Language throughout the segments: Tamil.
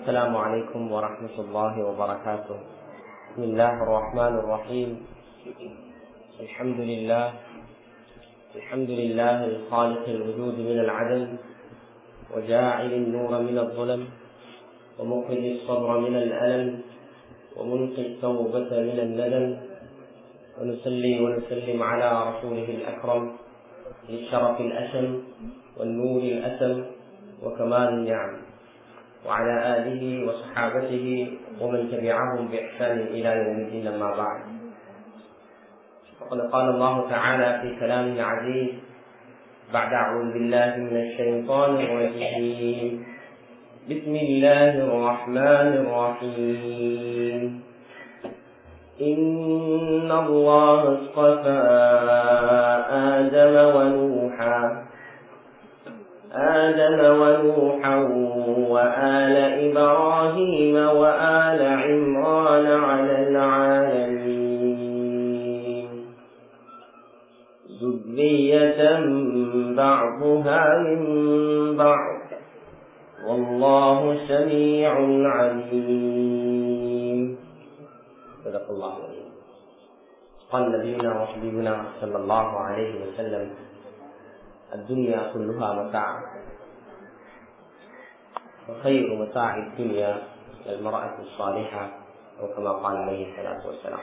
السلام عليكم ورحمة الله وبركاته بسم الله الرحمن الرحيم الحمد لله الحمد لله الخالق الوجود من العدم وجاعل النور من الظلم ومخرج الصبر من الألم وملقي التوبة من الندم ونصلي ونسلم على رسوله الأكرم للشرف الأشم والنور الأتم وكمال النعم وعلى آله وصحابته ومن تبعهم بإحسان إلى يوم الدين أما بعد وقد قال الله تعالى في كلامه العزيز بعد أعوذ بالله من الشيطان الرجيم بسم الله الرحمن الرحيم إن الله اصطفى آدم ونوحا آدم ونوحا وآل إبراهيم وآل عمران على العالمين ذرية بعضها من بعض والله سميع عليم صدق الله العظيم قال نبينا وحبيبنا صلى الله عليه وسلم الدنيا كلها متاع وخير متاع الدنيا المرأة الصالحة أو كما قال عليه الصلاة والسلام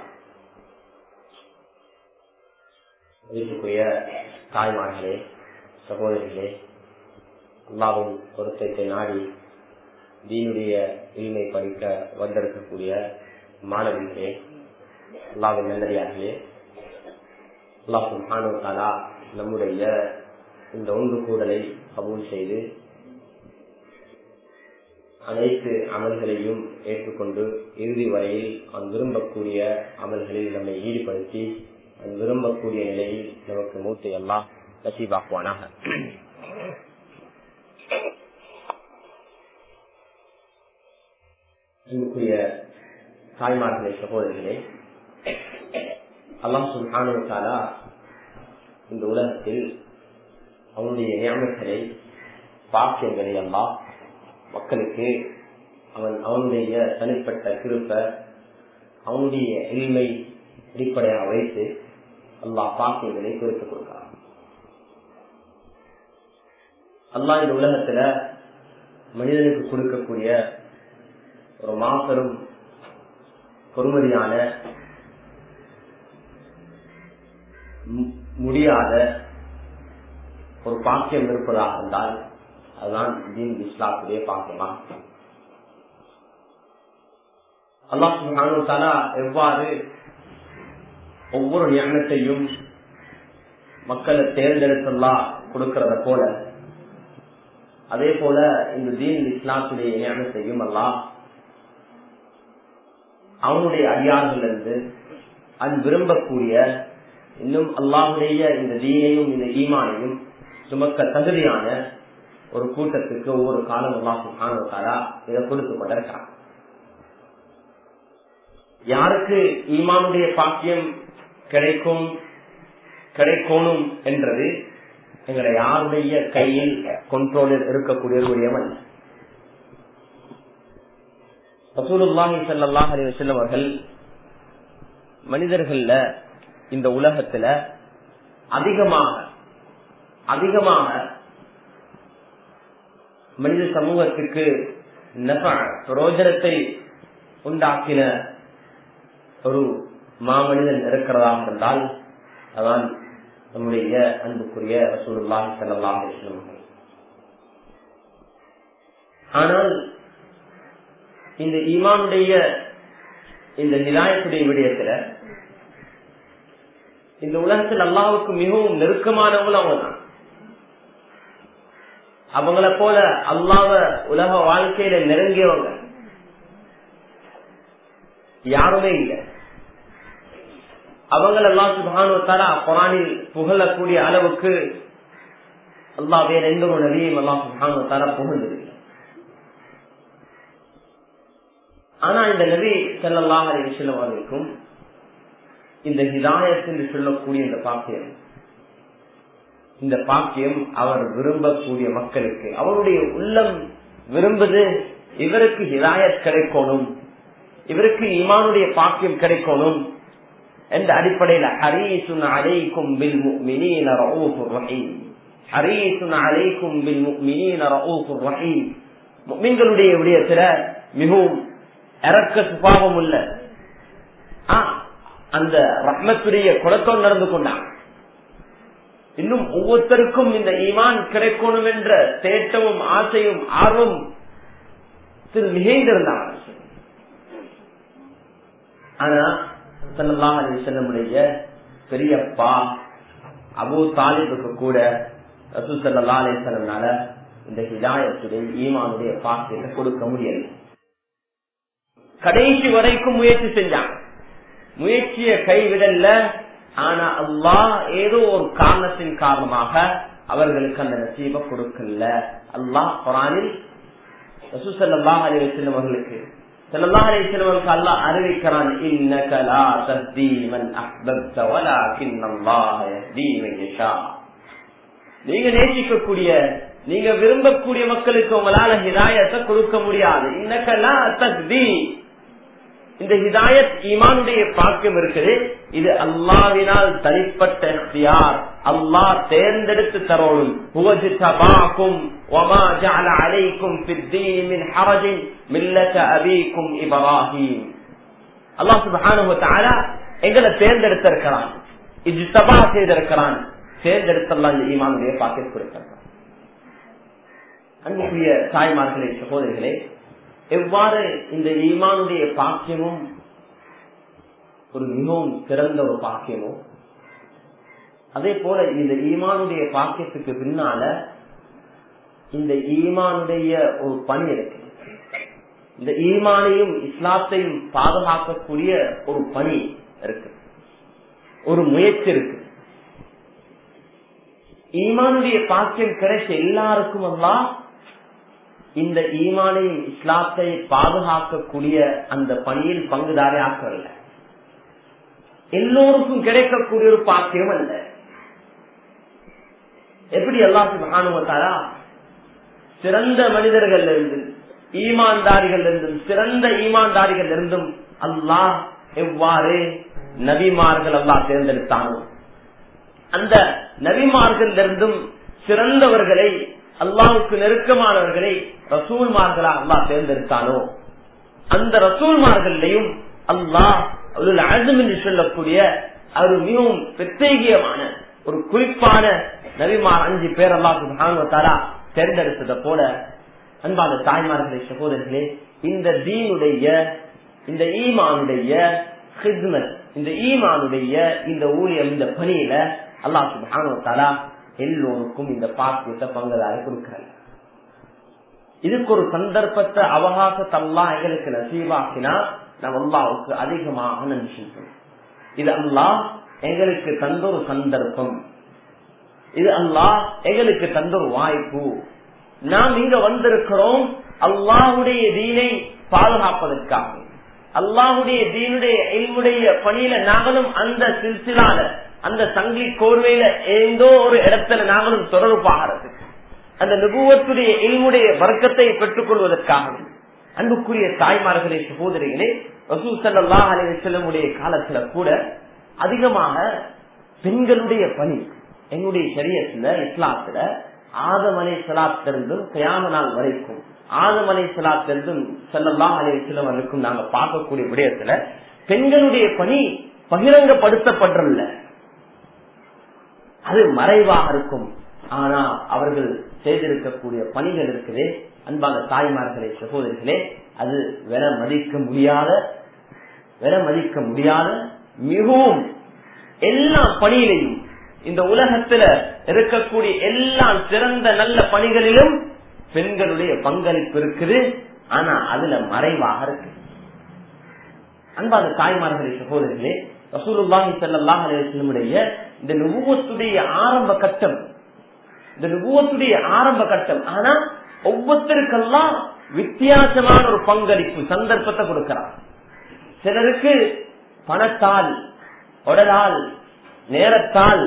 இதற்குரிய தாய்மார்களே சகோதரிகளே அல்லாவின் பொருத்தத்தை நாடி தீனுடைய இல்மை படிக்க வந்திருக்கக்கூடிய மாணவிகளே அல்லாவின் நல்லடியார்களே அல்லாஹும் ஆனோத்தாலா நம்முடைய இந்த ஒன்று கூடலை கபூல் செய்து அனைத்து அமல்களையும் ஏற்றுக்கொண்டு இறுதி வரையில் அவன் விரும்பக்கூடிய அமல்களில் நம்மை ஈடுபடுத்தி அவன் விரும்பக்கூடிய நிலையில் நமக்கு மூத்தை எல்லாம் நசீபாக்குவானாக அன்புக்குரிய தாய்மார்களே சகோதரிகளே அல்லாம் சுல்ஹானுக்காலா இந்த உலகத்தில் அவனுடைய நியமங்களை பாக்கியங்களை எல்லாம் மக்களுக்கு அவன் அவனுடைய தனிப்பட்ட திருப்ப அவனுடைய எளிமை அடிப்படையாக வைத்து அல்லாஹ் பாக்கியங்களை குறித்து கொடுக்கிறான் அல்லாஹ் இந்த உலகத்துல மனிதனுக்கு கொடுக்கக்கூடிய ஒரு மாபெரும் பொறுமதியான முடியாத ஒரு பாக்கியம் இருப்பதாக இருந்தால் அதுதான் தீன் இஸ்லாத்துடைய பாக்கியமா அல்லாஹாலா எவ்வாறு ஒவ்வொரு ஞானத்தையும் மக்களை தேர்ந்தெடுத்தல்லா கொடுக்கறத போல அதே போல இந்த தீன் இஸ்லாத்துடைய ஞானத்தையும் அல்லாஹ் அவனுடைய அடியார்கள் இருந்து அது விரும்பக்கூடிய இன்னும் அல்லாஹுடைய இந்த தீனையும் இந்த ஈமானையும் சுமக்க தகுதியான ஒரு கூட்டத்துக்கு ஒவ்வொரு காலம் அல்லாஹாரா இதை கொடுத்து கொண்டிருக்கிறான் யாருக்கு ஈமானுடைய பாக்கியம் கிடைக்கும் கிடைக்கணும் என்றது எங்களை யாருடைய கையில் கொண்ட்ரோலில் இருக்கக்கூடிய ஒரு விடயம் ரசூலுல்லாஹி சல்லாஹ் அலி வசல்லம் அவர்கள் மனிதர்கள்ல இந்த உலகத்துல அதிகமாக அதிகமாக மனித சமூகத்துக்கு பிரயோஜனத்தை உண்டாக்கின ஒரு மாமனிதன் இருக்கிறதாக இருந்தால் அதான் நம்முடைய அன்புக்குரிய ரசூலுல்லாஹி ஸல்லல்லாஹு அலைஹி வஸல்லம் ஆனால் இந்த ஈமானுடைய இந்த நிதாயத்துடைய விடயத்துல இந்த உலகத்தில் அல்லாவுக்கு மிகவும் நெருக்கமானவங்களும் அவங்க தான் அவங்கள போல அல்லாவ உலக வாழ்க்கையில நெருங்கியவங்க யாருமே இல்லை அவங்களெல்லாம் சுபானுவத்தாரா குரானில் புகழக்கூடிய அளவுக்கு அல்லா வேற எந்த ஒரு நபியும் எல்லாம் சுபானுவத்தாரா புகழ்ந்ததில்லை ஆனா இந்த நபி செல்லலாம் அலி செல்லவாருக்கும் இந்த ஹிதாயத் என்று சொல்லக்கூடிய இந்த பாக்கியம் இந்த பாக்கியம் அவர் விரும்பக்கூடிய மக்களுக்கு அவருடைய உள்ளம் விரும்புது இவருக்கு ஹிதாயத் கிடைக்கணும் இவருக்கு ஈமானுடைய பாக்கியம் கிடைக்கணும் என்ற அடிப்படையில் ஹரீசுன் அலைக்கும் பில் முஃமினீன ரഊஃபுர் ரஹீம் ஹரீசுன் அலைக்கும் பில் முஃமினீன ரഊஃபுர் ரஹீம் முஃமின்களுடைய விடயத்துல மிகவும் இறக்க சுபாவம் உள்ள அந்த ரஹ்மத்துடைய குலத்தோடு நடந்து கொண்டான் இன்னும் ஒவ்வொருத்தருக்கும் இந்த ஈமான் கிடைக்கணும் என்ற தேட்டமும் ஆசையும் ஆர்வம் திரு மிகைந்திருந்தான் ஆனா சல்லல்லாஹு அலைஹி வஸல்லமுடைய பெரியப்பா அபூ தாலிபுக்கு கூட ரசூல் ஸல்லல்லாஹு அலைஹி வஸல்லம்னால இந்த ஹிதாயத்துடைய ஈமானுடைய பாக்கியத்தை கொடுக்க முடியல கடைசி வரைக்கும் முயற்சி செஞ்சாங்க முயற்சியை கைவிடல ஆனா அல்லாஹ் ஏதோ ஒரு காரணத்தின் காரணமாக அவர்களுக்கு அந்த நசீப கொடுக்கல அல்லாஹ் குரானில் ரசூ ஸல்லல்லாஹு அலைஹி வஸல்லம் அவர்களுக்கு ஸல்லல்லாஹு அலைஹி வஸல்லம் அவர்களுக்கு அல்லாஹ் அறிவிக்கிறான் இன்னக லா தஹ்தி மன் அஹ்பப்த வலாகின் அல்லாஹ் யஹ்தி மன் யஷா நீங்க நேசிக்கக்கூடிய நீங்க விரும்பக்கூடிய மக்களுக்கு உங்களால ஹிதாயத்தை கொடுக்க முடியாது இன்னக லா தஹ்தி இந்த ஹிதாயத் ஈமானுடைய பாக்கியம் இருக்குது இது அல்லாவினால் தனிப்பட்ட இख्तियार அல்லாஹ் தேர்ந்தெடுத்து தரோடும் ஹுவஜ்தபாக்கும் வமா ஜஅல அலைக்கும் ஃபித்தீன் மின் ஹரஜின் மில்லத அபீக்கும் இப்ராஹீம் அல்லாஹ் சுப்ஹானஹு வ தஆலா எங்களை தேர்ந்தெடுத்திருக்கிறான் இஜ்தபா செய்திருக்கிறான் தேர்ந்தெடுத்தல்லாம் இந்த ஈமானுடைய பாக்கியம் கொடுத்திருக்கிறான் அன்புக்குரிய தாய்மார்களே சகோதரிகளே எவ்வாறு இந்த ஈமானுடைய பாக்கியமும் ஒரு மிகவும் சிறந்த ஒரு பாக்கியமோ அதே போல இந்த ஈமானுடைய பாக்கியத்துக்கு பின்னால இந்த ஈமானுடைய ஒரு பணி இருக்கு இந்த ஈமானையும் இஸ்லாத்தையும் பாதுகாக்கக்கூடிய ஒரு பணி இருக்கு ஒரு முயற்சி இருக்கு ஈமானுடைய பாக்கியம் கிடைச்ச எல்லாருக்கும் எல்லாம் இந்த ஈமானையும் இஸ்லாத்தை பாதுகாக்கக்கூடிய அந்த பணியில் பங்குதாரி ஆக்கவில்லை எல்லோருக்கும் கிடைக்கக்கூடிய ஒரு பாக்கியம் அல்ல எப்படி எல்லாத்துக்கும் காணுவத்தாரா சிறந்த மனிதர்கள் இருந்து ஈமான்தாரிகள் இருந்தும் சிறந்த ஈமான்தாரிகள் இருந்தும் அல்லாஹ் எவ்வாறு நபிமார்கள் அல்லாஹ் தேர்ந்தெடுத்தானோ அந்த நபிமார்கள் இருந்தும் சிறந்தவர்களை அல்லாவுக்கு நெருக்கமானவர்களை ரசூல்மார்களா அல்லாஹ் தேர்ந்தெடுத்தானோ அந்த ரசூல்மார்களையும் அல்லாஹ் அசும் என்று சொல்லக்கூடிய ஒரு மிகவும் பிரத்யேகியமான ஒரு குறிப்பான நபிமார் அஞ்சு பேர் அல்லாஹாரா தேர்ந்தெடுத்ததை போல அன்பான தாய்மார்களே சகோதரர்களே இந்த தீனுடைய இந்த ஈமானுடைய ஹிஸ்மத் இந்த ஈமானுடைய இந்த ஊழியம் இந்த பணியில அல்லாஹ் சுபானுவத்தாலா எல்லோருக்கும் இந்த பாக்கியத்தை பங்குதாரி கொடுக்கிறாங்க இதுக்கு ஒரு சந்தர்ப்பத்தை அவகாசத்தல்லாம் எங்களுக்கு நசீவாக்கினா நம்ம அல்லாவுக்கு அதிகமாக நன்றி செலுத்தணும் இது அல்லாஹ் எங்களுக்கு தந்த ஒரு சந்தர்ப்பம் இது அல்லாஹ் எங்களுக்கு தந்த ஒரு வாய்ப்பு நாம் இங்க வந்திருக்கிறோம் அல்லாஹுடைய தீனை பாதுகாப்பதற்காக அல்லாஹுடைய தீனுடைய எல்முடைய பணியில நாங்களும் அந்த சில்சிலால அந்த சங்கிலி கோர்வையில ஏதோ ஒரு இடத்துல நாங்களும் தொடர்பாகிறது அந்த நுபுவத்துடைய எல்முடைய வர்க்கத்தை பெற்றுக் கொள்வதற்காக அன்புக்குரிய தாய்மார்களே சகோதரிகளே ரசூ சல்லா அலி செல்லமுடைய காலத்துல கூட அதிகமாக பெண்களுடைய பணி எங்களுடைய சரியத்துல இஸ்லாத்துல ஆதமலை சலாத்திலிருந்தும் கயாம நாள் வரைக்கும் ஆதமலை சலாத்திலிருந்தும் செல்லல்லா அலி செல்லம் வரைக்கும் நாங்க பார்க்கக்கூடிய விடயத்துல பெண்களுடைய பணி பகிரங்கப்படுத்தப்படல அது மறைவாக இருக்கும் ஆனா அவர்கள் செய்திருக்கக்கூடிய பணிகள் இருக்குது அன்பான தாய்மார்களே சகோதரிகளே அது வெற மதிக்க முடியாத வெற மதிக்க முடியாத மிகவும் எல்லா பணியிலையும் இந்த உலகத்துல இருக்கக்கூடிய எல்லா சிறந்த நல்ல பணிகளிலும் பெண்களுடைய பங்களிப்பு இருக்குது ஆனா அதுல மறைவாக இருக்கு அன்பான தாய்மார்களே சகோதரிகளே ரசூலுல்லாஹி ஸல்லல்லாஹு அலைஹி வஸல்லமுடைய இந்த நுபுவத்துடைய ஆரம்ப கட்டம் இந்த நுபுவத்துடைய ஆரம்ப கட்டம் ஆனா ஒவ்வொருத்தருக்கெல்லாம் வித்தியாசமான ஒரு பங்களிப்பு சந்தர்ப்பத்தை கொடுக்கிறார் சிலருக்கு பணத்தால் உடலால் நேரத்தால்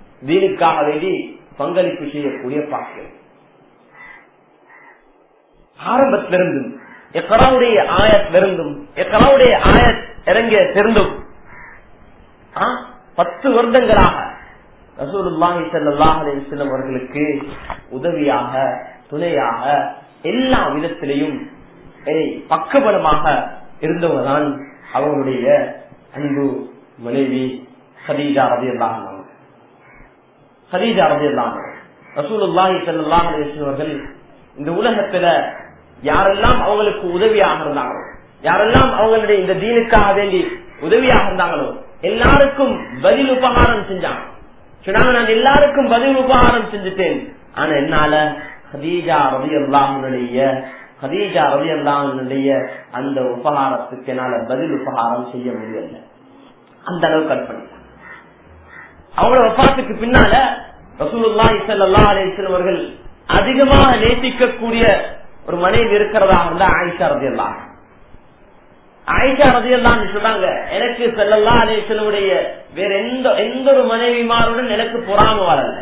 தீனுக்காக வேண்டி பங்களிப்பு செய்யக்கூடிய பாக்கியம் ஆரம்பத்திலிருந்தும் எக்கராவுடைய ஆயத்திலிருந்தும் எக்கராவுடைய ஆயத் இறங்கிய திருந்தும் ஆ, பத்து வருடங்களாக ரசூலுல்லாஹி ஸல்லல்லாஹு அலைஹி வஸல்லம் அவர்களுக்கு உதவியாக துணையாக எல்லா விதத்திலையும் என்னை பக்கபலமாக இருந்தவங்க தான் அவங்களுடைய அன்பு மனைவி ஹதீஜா ரலியல்லாஹு அன்ஹா ஹதீஜா ரலியல்லாஹு அன்ஹா ரசூலுல்லாஹி ஸல்லல்லாஹு அலைஹி வஸல்லம் அவர்கள் இந்த உலகத்துல யாரெல்லாம் அவங்களுக்கு உதவியாக இருந்தாங்களோ யாரெல்லாம் அவங்களுடைய இந்த தீனுக்காக வேண்டி உதவியாக இருந்தாங்களோ எல்லாருக்கும் பதில் உபகாரம் செஞ்சாங்க சொன்னாங்க நான் எல்லாருக்கும் பதில் உபகாரம் செஞ்சுட்டேன் ஆனா என்னால ஹதீஜா ரவி அல்லாஹனுடைய ஹதீஜா ரவி அல்லாஹனுடைய அந்த உபகாரத்துக்கு என்னால பதில் உபகாரம் செய்ய முடியல அந்த அளவுக்கு அர்ப்பணித்தாங்க அவங்களோட வஃபாத்துக்கு பின்னால ரசூலுல்லாஹி ஸல்லல்லாஹு அலைஹி வஸல்லம் அவர்கள் அதிகமாக நேசிக்கக்கூடிய ஒரு மனைவி இருக்கிறதா இருந்தா ஆயிஷா ரதியல்லாஹு ஆயிஷா ரதியல்லான்னு சொல்றாங்க எனக்கு செல்லல்லா அலேசனுடைய வேற எந்த எந்த ஒரு மனைவிமாருடன் எனக்கு பொறாம வரல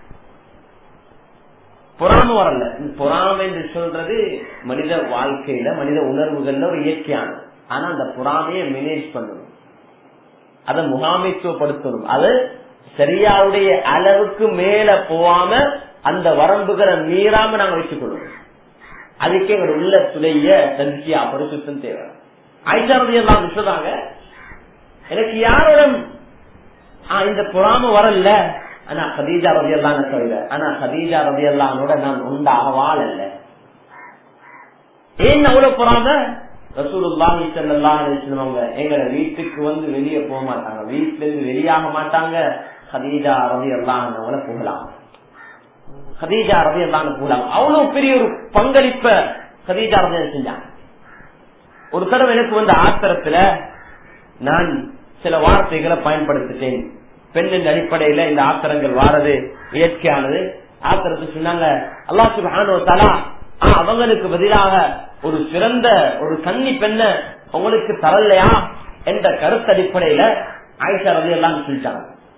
பொறாம வரல இந்த பொறாமை என்று சொல்றது மனித வாழ்க்கையில மனித உணர்வுகள்ல ஒரு இயற்கையானது ஆனா அந்த பொறாமையை மேனேஜ் பண்ணணும் அதை முகாமைத்துவப்படுத்தணும் அது சரியாவுடைய அளவுக்கு மேல போகாம அந்த வரம்புகளை மீறாம நாங்க வச்சுக் கொள்ளணும் அதுக்கு எங்களோட உள்ளத்துடைய தன்சியா பரிசுத்தம் தேவை ஆயிஷாரதி எல்லாம் சொல்றாங்க எனக்கு யாரோடும் இந்த பொறாம வரல ஆனா ஹதீஜா ரதி எல்லாம் தவிர ஆனா ஹதீஜா ரதி எல்லாமோட நான் உண்டாக வாழல ஏன் அவ்வளவு பொறாம ரசூலுல்லாஹி ஸல்லல்லாஹு அலைஹி வஸல்லம் அவங்க எங்களை வீட்டுக்கு வந்து வெளியே போக மாட்டாங்க வீட்டுல இருந்து வெளியாக மாட்டாங்க ஹதீஜா ரதி எல்லாம் அவங்கள புகழாங்க ஹதீஜா ரதி எல்லாம் புகழாங்க அவ்வளவு பெரிய ஒரு பங்களிப்ப ஹதீஜா ரதி செஞ்சாங்க ஒரு தடவை எனக்கு வந்த ஆத்திரத்துல நான் சில வார்த்தைகளை பயன்படுத்திட்டேன் பெண்ணின் அடிப்படையில இந்த ஆத்திரங்கள் வாரது இயற்கையானது ஆத்திரத்தை சொன்னாங்க அல்லா சுபானோ தலா அவங்களுக்கு பதிலாக ஒரு சிறந்த ஒரு கன்னி பெண்ண உங்களுக்கு தரலையா என்ற கருத்து அடிப்படையில ஆயிஷா ரவி எல்லாம் சொல்லிட்டாங்க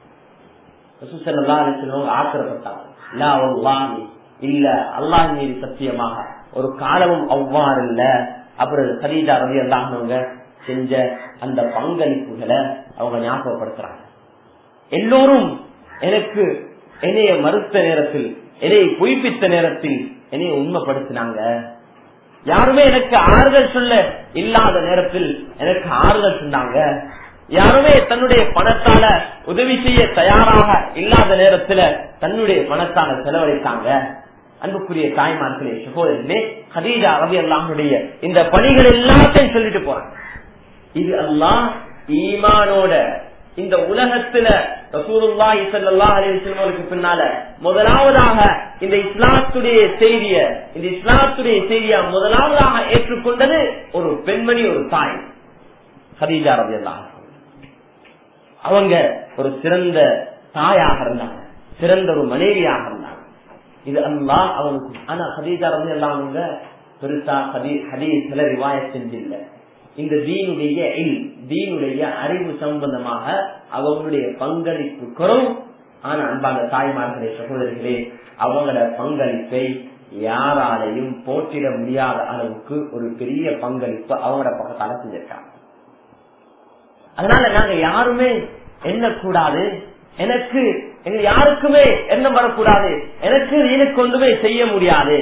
ஆத்திரப்பட்டாங்க இல்ல அல்லாஹ் மீது சத்தியமாக ஒரு காலமும் அவ்வாறு இல்ல அப்புறம் கரீஜா ரவி அல்லாமவங்க செஞ்ச அந்த பங்களிப்புகளை அவங்க ஞாபகப்படுத்துறாங்க எல்லோரும் எனக்கு என்னைய மறுத்த நேரத்தில் என்னைய பொய்ப்பித்த நேரத்தில் என்னைய உண்மைப்படுத்தினாங்க யாருமே எனக்கு ஆறுதல் சொல்ல இல்லாத நேரத்தில் எனக்கு ஆறுதல் சொன்னாங்க யாருமே தன்னுடைய பணத்தால உதவி செய்ய தயாராக இல்லாத நேரத்துல தன்னுடைய பணத்தால செலவழித்தாங்க அன்புக்குரிய தாய்மார்களே சகோதரர்களே ஹதீஜா ரவி அல்லாஹுடைய இந்த பணிகள் எல்லாத்தையும் சொல்லிட்டு போறாங்க இது அல்லாஹ் ஈமானோட இந்த உலகத்துல ரசூலுல்லாஹி ஸல்லல்லாஹு அலைஹி வஸல்லம் பின்னால முதலாவதாக இந்த இஸ்லாத்துடைய செய்திய இந்த இஸ்லாத்துடைய செய்தியா முதலாவதாக ஏற்றுக்கொண்டது ஒரு பெண்மணி ஒரு தாய் ஹதீஜா ரலியல்லாஹு அவங்க ஒரு சிறந்த தாயாக இருந்தாங்க சிறந்த ஒரு மனைவியாக இருந்தாங்க இது அல்லாஹ் அவனுக்கு ஆனா ஹதீஜா ரலியல்லாஹு அவங்க பெருசா ஹதீஸ்ல ரிவாய செஞ்சில்லை இந்த தீனுடைய இல் தீனுடைய அறிவு சம்பந்தமாக அவங்களுடைய பங்களிப்பு குறவு ஆனா அன்பான தாய்மார்களே சகோதரிகளே அவங்களோட பங்களிப்பை யாராலையும் போட்டிட முடியாத அளவுக்கு ஒரு பெரிய பங்களிப்பு அவங்களோட பக்கத்தால செஞ்சிருக்காங்க அதனால நாங்க யாருமே எண்ணக்கூடாது எனக்கு எங்க யாருக்குமே எண்ணம் வரக்கூடாது எனக்கு எனக்கு கொண்டுமே செய்ய முடியாது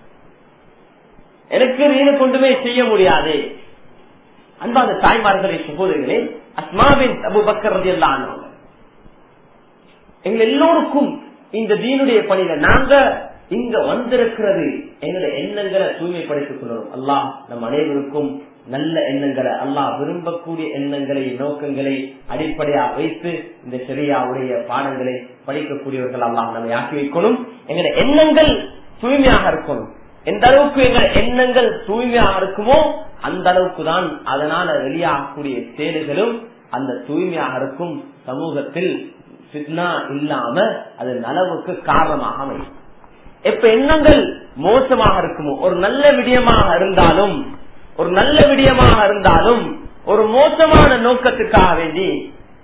எனக்கு எனக்கு கொண்டுமே செய்ய முடியாது அன்பான தாய்மார்களே சகோதரிகளே அஸ்மாவின் அபு பக்கர் எல்லாம் எங்க எல்லோருக்கும் இந்த தீனுடைய பணியில நாங்க இங்க வந்திருக்கிறது எங்களுடைய எண்ணங்களை தூய்மைப்படுத்திக் கொள்ளணும் அல்லாஹ் நம் அனைவருக்கும் நல்ல எண்ணங்களை அல்லாஹ் விரும்பக்கூடிய எண்ணங்களை நோக்கங்களை அடிப்படையாக வைத்து இந்த சரியாவுடைய பாடங்களை படிக்கக்கூடியவர்கள் அல்லாஹ் நம்மை ஆக்கி வைக்கணும் எங்களுடைய எண்ணங்கள் தூய்மையாக இருக்கணும் எந்த அளவுக்கு எங்கள் எண்ணங்கள் தூய்மையாக இருக்குமோ அந்த அளவுக்கு தான் அதனால வெளியாகக்கூடிய செயல்களும் அந்த தூய்மையாக இருக்கும் சமூகத்தில் சித்னா இல்லாம அது நலவுக்கு காரணமாக அமையும் எப்ப எண்ணங்கள் மோசமாக இருக்குமோ ஒரு நல்ல விடயமாக இருந்தாலும் ஒரு நல்ல விடயமாக இருந்தாலும் ஒரு மோசமான நோக்கத்துக்காக வேண்டி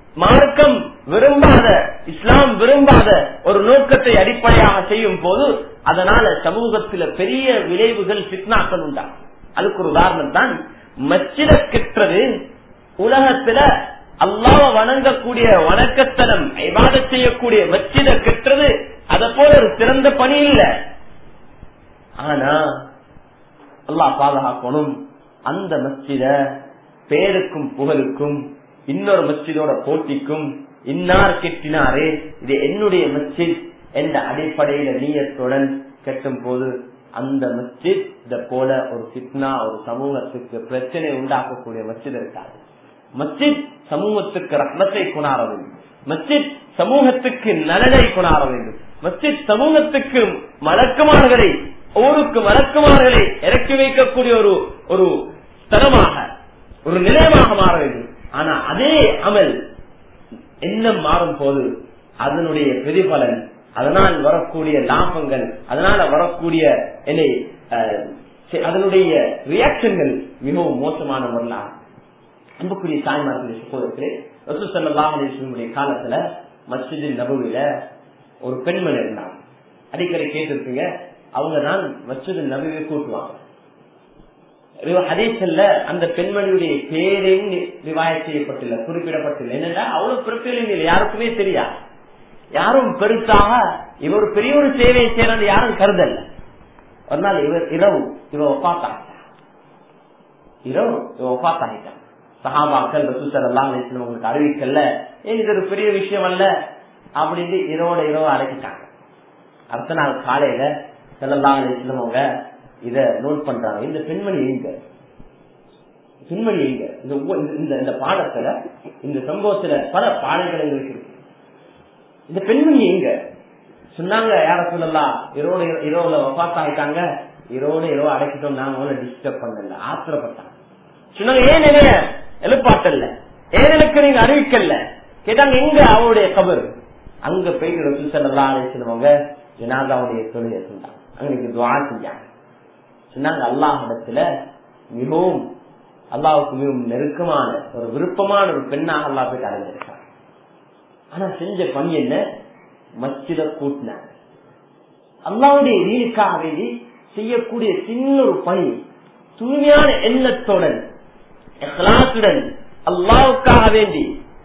மார்க்கம் விரும்பாத இஸ்லாம் விரும்பாத ஒரு நோக்கத்தை அடிப்படையாக செய்யும் போது அதனால சமூகத்துல பெரிய விளைவுகள் பித்னாக்கள் உண்டா அதுக்கு ஒரு உதாரணம் தான் மச்சித கெட்டது உலகத்துல அல்லாவ வணங்கக்கூடிய வணக்கத்தனம் இவாத செய்யக்கூடிய மச்சித கெட்டது அத போல ஒரு சிறந்த பணி இல்ல ஆனா அல்லாஹ் பாதுகாக்கணும் அந்த மஸ்ஜித பேருக்கும் புகழுக்கும் இன்னொரு மஸ்ஜிதோட போட்டிக்கும் இன்னார் கெட்டினாரே இது என்னுடைய மஸ்ஜித் என்ற அடிப்படையில நீயத்துடன் கெட்டும் போது அந்த மஸ்ஜித் இத போல ஒரு சித்னா ஒரு சமூகத்துக்கு பிரச்சனை உண்டாக்கக்கூடிய மஸ்ஜித் இருக்காது மஸ்ஜித் சமூகத்துக்கு ரத்னத்தை கொண்டாட வேண்டும் மஸ்ஜித் சமூகத்துக்கு நலனை கொண்டாட வேண்டும் மஸ்ஜித் சமூகத்துக்கு மலக்குமார்களை ஊருக்கு மலக்குமார்களை இறக்கி வைக்கக்கூடிய ஒரு ஒரு ஸ்தலமாக ஒரு நிலையமாக மாற வேண்டும் ஆனா அதே அமல் எண்ணம் மாறும் போது அதனுடைய பிரதிபலன் அதனால் வரக்கூடிய லாபங்கள் அதனால வரக்கூடிய என்னை அதனுடைய ரியாக்ஷன்கள் மிகவும் மோசமான முறையில் அன்புக்குரிய தாய்மார்களுடைய சகோதரர்களே ரசூசல்லாஹுடைய காலத்துல மஸ்ஜிதின் நபுவில ஒரு பெண்மணி இருந்தாங்க அடிக்கடி கேட்டிருப்பீங்க அவங்க தான் மஸ்ஜிது நபுவை கூட்டுவாங்க ஹதீசல்ல அந்த பெண்மணியுடைய பேரையும் ரிவாய செய்யப்பட்டில்ல குறிப்பிடப்பட்டில்லை என்னன்னா அவ்வளவு பிறப்பிலும் இல்லை யாருக்குமே தெரியாது யாரும் பெருசாக இவர் பெரிய ஒரு சேவையை செய்யறது யாரும் கருதல்ல ஒரு நாள் இவர் இரவு இவ ஒப்பாத்தாங்க இரவு இவ ஒப்பாத்தாகிட்டான் சஹாபாக்கள் ரசூசர் எல்லாம் உங்களுக்கு அறிவிக்கல ஏன் இது ஒரு பெரிய விஷயம் அல்ல அப்படின்னு இரவோட இரவு அடைச்சிட்டாங்க அடுத்த நாள் காலையில செல்லலாம் அவங்க இத நோட் பண்றாங்க இந்த பெண்மணி எங்க பெண்மணி எங்க இந்த இந்த பாடத்துல இந்த சம்பவத்துல பல பாடங்கள் எங்களுக்கு இருக்கு இந்த பெண்மணி எங்க சொன்னாங்க யார சொல்லலாம் இரவோட இரவுல வபாத் ஆயிட்டாங்க இரவோட இரவு அடைச்சிட்டோம் நாங்க அவங்கள டிஸ்டர்ப் பண்ணல ஆத்திரப்பட்டாங்க சொன்னாங்க ஏன் நிறைய எழுப்பாட்டல்ல ஏன் எனக்கு நீங்க அறிவிக்கல கேட்டாங்க எங்க அவருடைய கபர் அங்க போயிட்டு ரசூல் செல்லலாம் அழைச்சிருவாங்க ஜனாதாவுடைய தொழிலை சொன்னாங்க அங்க துவா செஞ்சாங்க சொன்னாங்க அல்லாஹிடத்துல மிகவும் அல்லாவுக்கு மிகவும் நெருக்கமான ஒரு விருப்பமான ஒரு பெண்ணாக அல்லா போயிட்டு அடைஞ்சிருக்காங்க ஆனா செஞ்ச பணி என்ன மச்சித கூட்டினாங்க அல்லாவுடைய வீலுக்காக வேண்டி செய்யக்கூடிய சின்ன ஒரு பணி தூய்மையான எண்ணத்துடன் இஹ்லாசுடன் அல்லாவுக்காக வேண்டி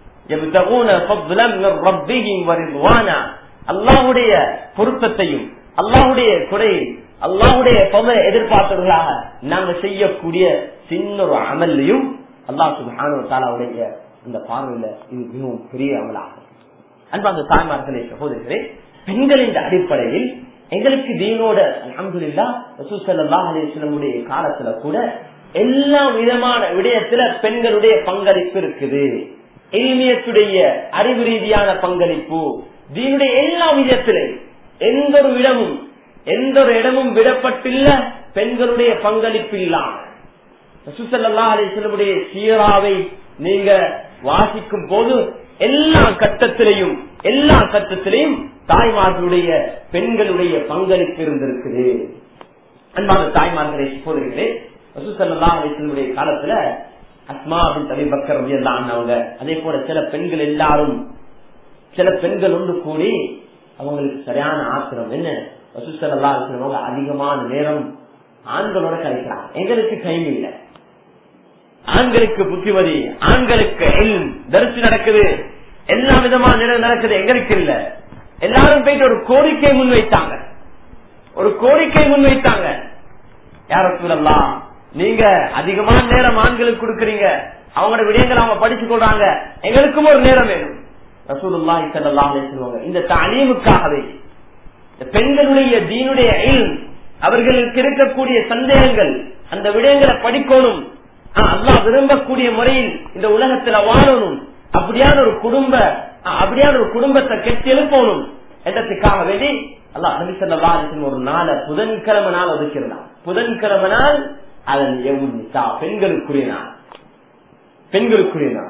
அல்லாஹுடைய பொருத்தத்தையும் அல்லாஹுடைய கொடையை அல்லாஹுடைய பவரை எதிர்பார்த்தவர்களாக நாங்க செய்யக்கூடிய சின்ன ஒரு அமல்லையும் அல்லாஹ் சுபானுடைய அந்த பார்வையில இது மிகவும் பெரிய அமலாகும் அன்பாந்த தாய்மார்களே சகோதரர்களே பெண்களின் அடிப்படையில் எங்களுக்கு தீனோட அலமதுல்லா ரசூசல்லா அலிஸ்லமுடைய காலத்துல கூட எல்லா விதமான விடயத்துல பெண்களுடைய பங்களிப்பு இருக்குது எளிமையத்துடைய அறிவு ரீதியான பங்களிப்பு தீனுடைய எல்லா விதத்திலும் எந்த ஒரு இடமும் எந்த ஒரு இடமும் விடப்பட்டுள்ள பெண்களுடைய பங்களிப்பு இல்லாம ரசூசல்லா அலிஸ்லமுடைய சீராவை நீங்க வாசிக்கும் போது எல்லா கட்டத்திலையும் எல்லா கட்டத்திலையும் தாய்மார்களுடைய பெண்களுடைய பங்களிப்பு இருந்திருக்குது அன்பான தாய்மார்களே சகோதரிகளே ரசூசல்லா அலிஸ்லமுடைய காலத்துல அஸ்மாவின் தலை பக்கர் எல்லாம் அவங்க அதே போல சில பெண்கள் எல்லாரும் சில பெண்கள் ஒன்று கூடி அவங்களுக்கு சரியான ஆத்திரம் என்ன ரசூசல்லா அலிஸ்லவங்க அதிகமான நேரம் ஆண்களோட கழிக்கிறாங்க எங்களுக்கு டைம் இல்லை ஆண்களுக்கு புத்திமதி ஆண்களுக்கு தரிசி நடக்குது எல்லா விதமான நிலம் நடக்குது எங்களுக்கு இல்ல எல்லாரும் போயிட்டு ஒரு கோரிக்கை முன்வைத்தாங்க ஒரு கோரிக்கை முன்வைத்தாங்க யார சொல்லலாம் நீங்க அதிகமான நேரம் ஆண்களுக்கு கொடுக்கறீங்க அவங்களோட விடயங்கள் அவங்க படிச்சு கொள்றாங்க எங்களுக்கும் ஒரு நேரம் வேணும் ரசூலுல்லா இசல்லாம் சொல்லுவாங்க இந்த தாலீமுக்காகவே பெண்களுடைய தீனுடைய அவர்களுக்கு இருக்கக்கூடிய சந்தேகங்கள் அந்த விடயங்களை படிக்கணும் அல்லா விரும்பக்கூடிய முறையில் இந்த உலகத்துல வாழணும் அப்படியான ஒரு குடும்ப அப்படியான ஒரு குடும்பத்தை கெட்டி எழுப்பணும் என்றதுக்காக வேண்டி அல்லா நபிசல்லா ஒரு நாளை புதன்கிழமை நாள் ஒதுக்கிறான் புதன்கிழமை நாள் அதன் எவ்வளவு பெண்களுக்குரிய நாள் பெண்களுக்குரிய நாள்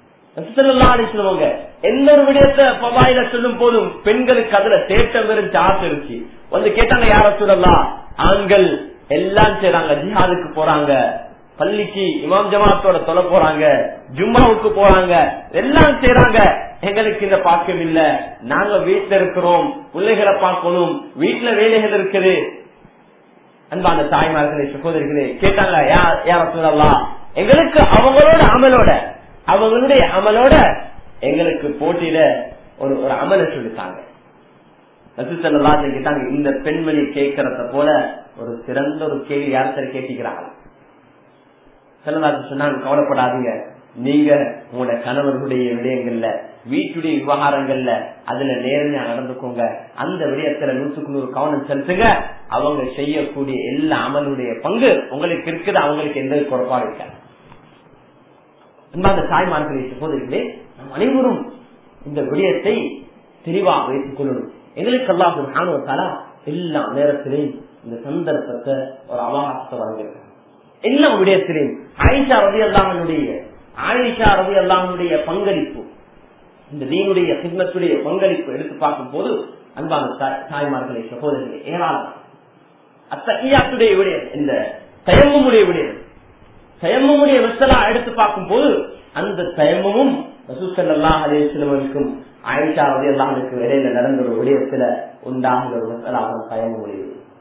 சொல்லுவாங்க எந்த ஒரு விடயத்தை பவாயில சொல்லும் போதும் பெண்களுக்கு அதுல தேட்டம் இருந்துச்சு ஆசை இருந்துச்சு வந்து கேட்டாங்க யார சொல்லலாம் ஆண்கள் எல்லாம் செய்யறாங்க ஜிஹாதுக்கு போறாங்க பள்ளிக்கு இமாம் ஜமாத்தோட தொலை போறாங்க ஜும்மாவுக்கு போறாங்க எல்லாம் செய்யறாங்க எங்களுக்கு இந்த பாக்கியம் இல்ல நாங்க வீட்டுல இருக்கிறோம் பிள்ளைகளை பார்க்கணும் வீட்டுல வேலைகள் இருக்குது அன்பான தாய்மார்களே சகோதரிகளே கேட்டாங்க யார் சொல்லலாம் எங்களுக்கு அவங்களோட அமலோட அவங்களுடைய அமலோட எங்களுக்கு போட்டியில ஒரு ஒரு அமலை சொல்லித்தாங்க கேட்டாங்க இந்த பெண்மணி கேட்கறத போல ஒரு சிறந்த ஒரு கேள்வி யார் சரி கேட்டிக்கிறாங்க செல்லதாச்சு சொன்னாங்க கவலைப்படாதீங்க நீங்க உங்களோட கணவர்களுடைய விடயங்கள்ல வீட்டுடைய விவகாரங்கள்ல அதுல நேர்மையா நடந்துக்கோங்க அந்த விடயத்துல நூற்றுக்கு நூறு கவனம் செலுத்துங்க அவங்க செய்யக்கூடிய எல்லா அமலுடைய பங்கு உங்களுக்கு இருக்குது அவங்களுக்கு எந்த குறைபாடு இருக்காது அன்பாக தாய்மார்களே சகோதரிகளே நம் அனைவரும் இந்த விடயத்தை தெளிவாக வைத்துக் கொள்ளணும் எங்களுக்கு அல்லாஹ் எல்லா நேரத்திலையும் இந்த சந்தர்ப்பத்தை ஒரு அவகாசத்தை வழங்கியிருக்காங்க எல்லா விடயத்திலையும் ஆயிஷா ரவி அல்லாமனுடைய ஆயிஷா ரவி அல்லாமனுடைய பங்களிப்பு இந்த தீனுடைய சிக்னத்துடைய பங்களிப்பு எடுத்து பார்க்கும் போது அன்பான தாய்மார்களை சகோதரிகளை ஏராளம் அத்தகையாத்துடைய விடயம் இந்த தயமுடைய விடயம் தயமுடைய வெசலா எடுத்து பார்க்கும் போது அந்த தயமும் ரசூசல்லா அலேஸ்லமருக்கும் ஆயிஷா ரவி அல்லாமனுக்கு இடையில நடந்த ஒரு விடயத்துல உண்டாகிற ஒரு வெசலாக தயமுடைய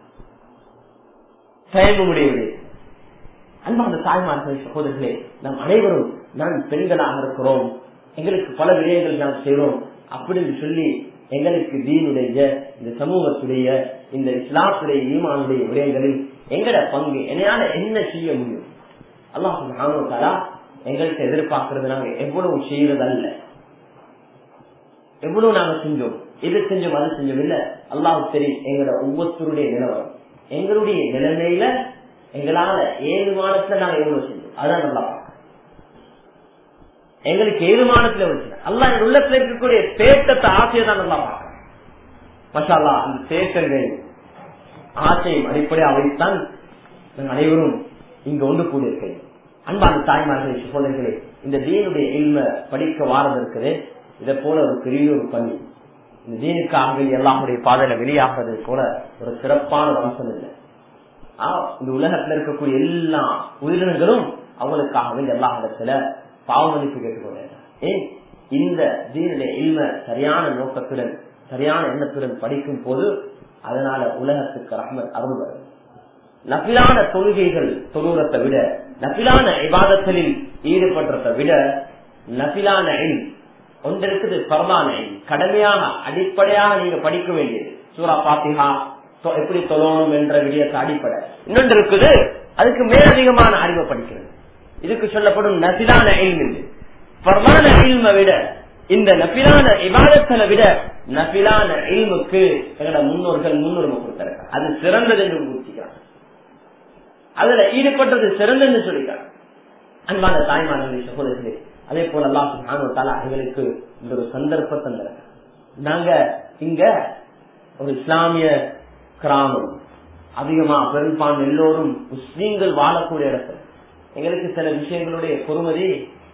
தயமுடைய விடயம் அன்பான தாய்மார்கள் சகோதரர்களே நாம் அனைவரும் நான் பெண்களாக இருக்கிறோம் எங்களுக்கு பல விடயங்கள் நாம் செய்யறோம் அப்படின்னு சொல்லி எங்களுக்கு தீனுடைய இந்த சமூகத்துடைய இந்த இஸ்லாத்துடைய ஈமானுடைய விடயங்களில் எங்கட பங்கு என்னால என்ன செய்ய முடியும் அல்லாஹ் எங்களுக்கு எதிர்பார்க்கறது நாங்க எவ்வளவு செய்யறது அல்ல எவ்வளவு நாங்க செஞ்சோம் இது செஞ்சோம் அது செஞ்சோம் இல்ல அல்லாஹ் தெரியும் எங்களோட ஒவ்வொருத்தருடைய நிலவரம் எங்களுடைய நிலைமையில எங்களால ஏழு மாதத்துல நாங்க எவ்வளவு செஞ்சோம் அதான் நல்லா எங்களுக்கு ஏழு மாதத்துல வச்சு அல்லா எங்க உள்ளத்துல இருக்கக்கூடிய தேட்டத்தை ஆசையை தான் நல்லா பார்க்கணும் மசாலா அந்த தேட்டங்கள் ஆசையும் அடிப்படையாக வைத்தான் நாங்கள் அனைவரும் இங்க ஒன்று கூடியிருக்கிறேன் அன்பான தாய்மார்களே சகோதரர்களே இந்த தீனுடைய இல்ம படிக்க வாரம் இருக்குது இதை போல ஒரு பெரிய ஒரு பணி இந்த தீனுக்காக எல்லாருடைய பாதையில வெளியாகிறது போல ஒரு சிறப்பான ஒரு அம்சம் இல்லை இந்த உலகத்துல இருக்கக்கூடிய எல்லா உயிரினங்களும் அவங்களுக்காக வேண்டிய எல்லா இடத்துல பாவமதிப்பு கேட்டுக்கொள்ள ஏன் இந்த தீனுடைய இல்ம சரியான நோக்கத்துடன் சரியான எண்ணத்துடன் படிக்கும் போது அதனால உலகத்துக்கு ரஹ்மத் அருள் வரும் நபிலான தொழுகைகள் தொழுறத்தை விட நபிலான விவாதங்களில் ஈடுபடுறதை விட நபிலான எண் ஒன்று இருக்குது பரதான எண் கடமையாக அடிப்படையாக நீங்க படிக்க வேண்டியது சூரா பாத்திஹா எப்படி தொழணும் என்ற விடயத்தை அடிப்படை இன்னொன்று இருக்குது அதுக்கு மேலதிகமான அறிவை படிக்கிறது இதுக்கு சொல்லப்படும் நசிலான எல்ம் பரதான எல்மை விட இந்த நபிலான இவாதத்தை விட நபிலான எல்முக்கு எங்களோட முன்னோர்கள் முன்னுரிமை கொடுத்தாங்க அது சிறந்தது என்று குறிச்சிக்கிறாங்க அதுல ஈடுபட்டது சிறந்தது சொல்லிக்கிறாங்க அன்பான தாய்மார்களே சகோதரர்களே அதே போல எல்லாம் எங்களுக்கு இந்த ஒரு சந்தர்ப்பத்தை தந்தாங்க நாங்க இங்க ஒரு இஸ்லாமிய கிராமம் அதிகமா பெரும்பான்மை எல்லோரும் முஸ்லீம்கள் வாழக்கூடிய இடத்துல எங்களுக்கு சில விஷயங்களுடைய பொறுமதி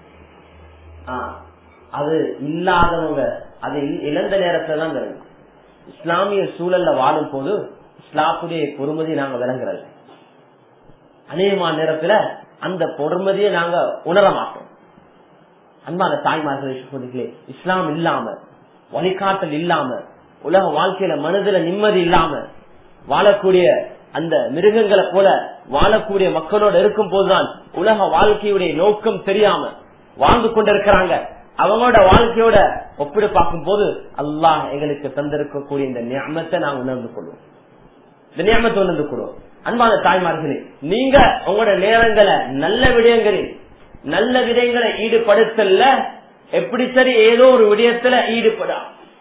அது இல்லாதவங்க அது இழந்த நேரத்துல தான் கிடைக்கும் இஸ்லாமிய சூழல்ல வாழும் போது இஸ்லாத்துடைய பொறுமதி நாங்க விளங்குறது அநேகமான நேரத்துல அந்த பொறுமதியை நாங்க உணர மாட்டோம் அன்பான தாய்மார்களே சகோதரிகளே இஸ்லாம் இல்லாம வழிகாட்டல் இல்லாம உலக வாழ்க்கையில மனதுல நிம்மதி இல்லாம வாழக்கூடிய அந்த மிருகங்களை போல வாழக்கூடிய மக்களோட இருக்கும் போதுதான் உலக வாழ்க்கையுடைய நோக்கம் தெரியாம வாழ்ந்து கொண்டிருக்கிறாங்க அவங்களோட வாழ்க்கையோட ஒப்பிடு பார்க்கும் போது அல்லாஹ் எங்களுக்கு தந்திருக்கக்கூடிய இந்த நியமத்தை நான் உணர்ந்து கொள்வோம் இந்த நியமத்தை உணர்ந்து கொள்வோம் அன்பான தாய்மார்களே நீங்க உங்களோட நேரங்களை நல்ல விடயங்களில் நல்ல விடயங்களை ஈடுபடுத்தல எப்படி சரி ஏதோ ஒரு விடயத்துல ஈடுபடா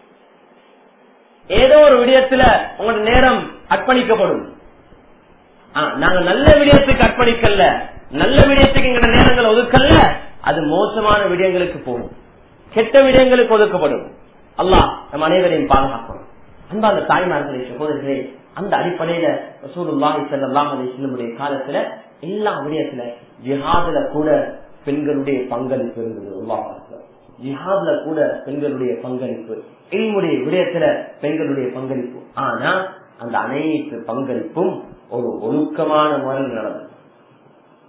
ஏதோ ஒரு விடயத்துல உங்களோட நேரம் அர்ப்பணிக்கப்படும் நாங்க நல்ல விடயத்துக்கு அர்ப்பணிக்கல நல்ல விடயத்துக்கு எங்க நேரங்கள் ஒதுக்கல்ல அது மோசமான விடயங்களுக்கு போகும் கெட்ட விடயங்களுக்கு ஒதுக்கப்படும் அல்லாஹ் நம் அனைவரையும் பாதுகாக்கணும் அன்பான தாய்மார்களே சகோதரர்களே அந்த அடிப்படையில ரசூலுல்லாஹி ஸல்லல்லாஹு அலைஹி வஸல்லம் காலத்துல எல்லா விடயத்துல ஜிஹாதுல கூட பெண்களுடைய பங்களிப்பு இருந்தது அல்லாஹ் ஜிஹாத்ல கூட பெண்களுடைய பங்களிப்பு இல்முடைய விடயத்துல பெண்களுடைய பங்களிப்பு ஆனா அந்த அனைத்து பங்களிப்பும் ஒரு ஒழுக்கமான முறையில் நடந்தது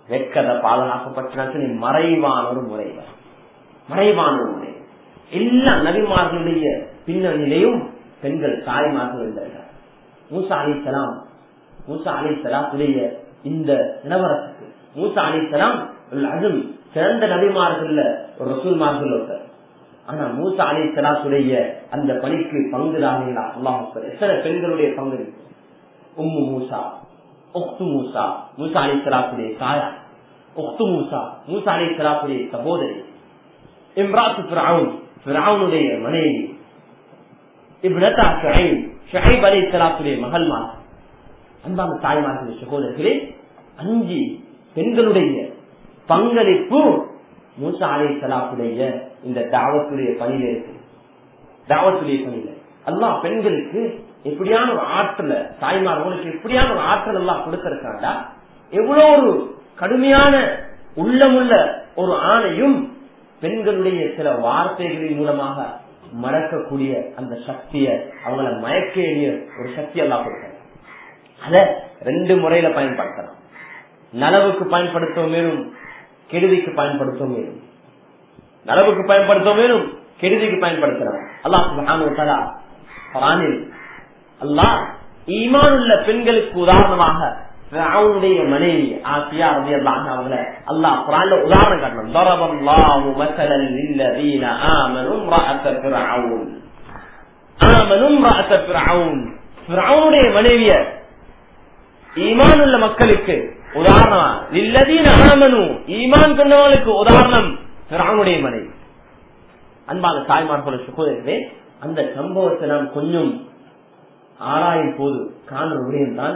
வெட்கத பாதுகாக்கப்பட்ட மறைவான ஒரு முறை மறைவான ஒரு முறை எல்லா நபிமார்களுடைய பின்னணியிலையும் பெண்கள் தாய்மார்கள் இருந்தார்கள் மூசா அலிசலாம் மூசா அலிசலாத்துடைய இந்த நிலவரத்துக்கு மூசா அலிசலாம் அதுவும் சிறந்த நபிமார்கள் ஒரு ரசூல்மார்கள் ஒருத்தர் ஆனா மூசா அலி சலாத்துடைய அந்த பணிக்கு பங்குதாரீங்களா அல்லாஹ் எத்தனை பெண்களுடைய பங்கு இருக்கு உம்மு மூசா ஒக்து மூசா மூசா அலி சலாத்துடைய தாயா ஒக்து மூசா மூசா அலி சலாத்துடைய சகோதரி இம்ராத்து பிராவுன் பிராவுனுடைய மனைவி இவ்னதா ஷஹீப் ஷஹீப் அலி சலாத்துடைய மகள்மார் அன்பான தாய்மார்களுடைய சகோதரர்களே அஞ்சு பெண்களுடைய பங்களிப்பு மூசா அலி சலாத்துடைய இந்த தாவத்துடைய பணியில இருக்கு தாவத்துடைய பணியில அல்லாஹ் பெண்களுக்கு எப்படியான ஒரு ஆற்றல தாய்மார்களுக்கு எப்படியான ஒரு ஆற்றல் எல்லாம் கொடுத்திருக்காண்டா எவ்வளவு ஒரு கடுமையான உள்ளமுள்ள ஒரு ஆணையும் பெண்களுடைய சில வார்த்தைகளின் மூலமாக மறக்கக்கூடிய அந்த சக்திய அவங்கள மயக்க எளிய ஒரு சக்தி எல்லாம் கொடுக்கிறார் அத ரெண்டு முறையில பயன்படுத்தலாம் நலவுக்கு பயன்படுத்தவும் மேலும் கெடுதிக்கு பயன்படுத்தவும் மேலும் நலவுக்கு பயன்படுத்தவும் மேலும் கெடுதிக்கு பயன்படுத்தலாம் அல்லாஹ் சுபஹானுவத்தாலா குரானில் அல்லாஹ் ஈமான் உள்ள பெண்களுக்கு உதாரணமாக அவனுடைய மனைவி ஆசியா ரவி அல்லாஹ் அவங்கள அல்லாஹ் குரான்ல உதாரணம் காட்டணும் தரபல்லாஹு மஸலன் லில்லதீன ஆமனு இம்ரஅத ஃபிர்அவுன் ஆமனு இம்ரஅத ஃபிர்அவுன் ஃபிர்அவுனுடைய மனைவிய ஈமான் உள்ள மக்களுக்கு உதாரணமா லில்லதீன ஆமனு ஈமான் கொண்டவர்களுக்கு உதாரணம் ஃபிர்அவுனுடைய மனைவி அன்பான தாய்மார்கள சுகோதரர்களே அந்த சம்பவத்தை நாம் கொஞ்சம் ஆராயும் போது காணுற விடயம் தான்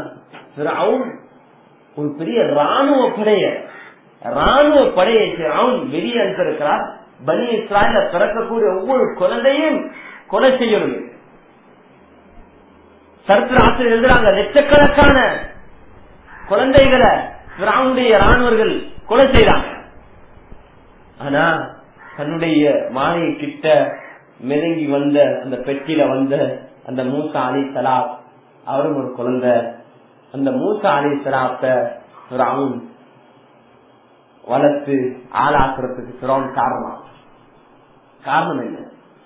ஒரு பெரிய ராணுவ படைய ராணுவ படையை அவன் வெளியே அனுப்பியிருக்கிறார் பனி இஸ்ராயல பிறக்கக்கூடிய ஒவ்வொரு குழந்தையும் கொலை செய்யணும் சரித்திர ஆசிரியர் எழுதுறாங்க லட்சக்கணக்கான குழந்தைகளை பிராவுடைய ராணுவர்கள் கொலை செய்யறாங்க ஆனா தன்னுடைய மாலை கிட்ட மெருங்கி வந்த அந்த பெட்டியில வந்த அந்த மூசா அலி சலாப் அவரும் ஒரு குழந்தை அந்த மூசா அலி சலாப்ப பிராவுன் வளர்த்து ஆளாக்குறதுக்கு பிறவன் காரணம் காரணம் என்ன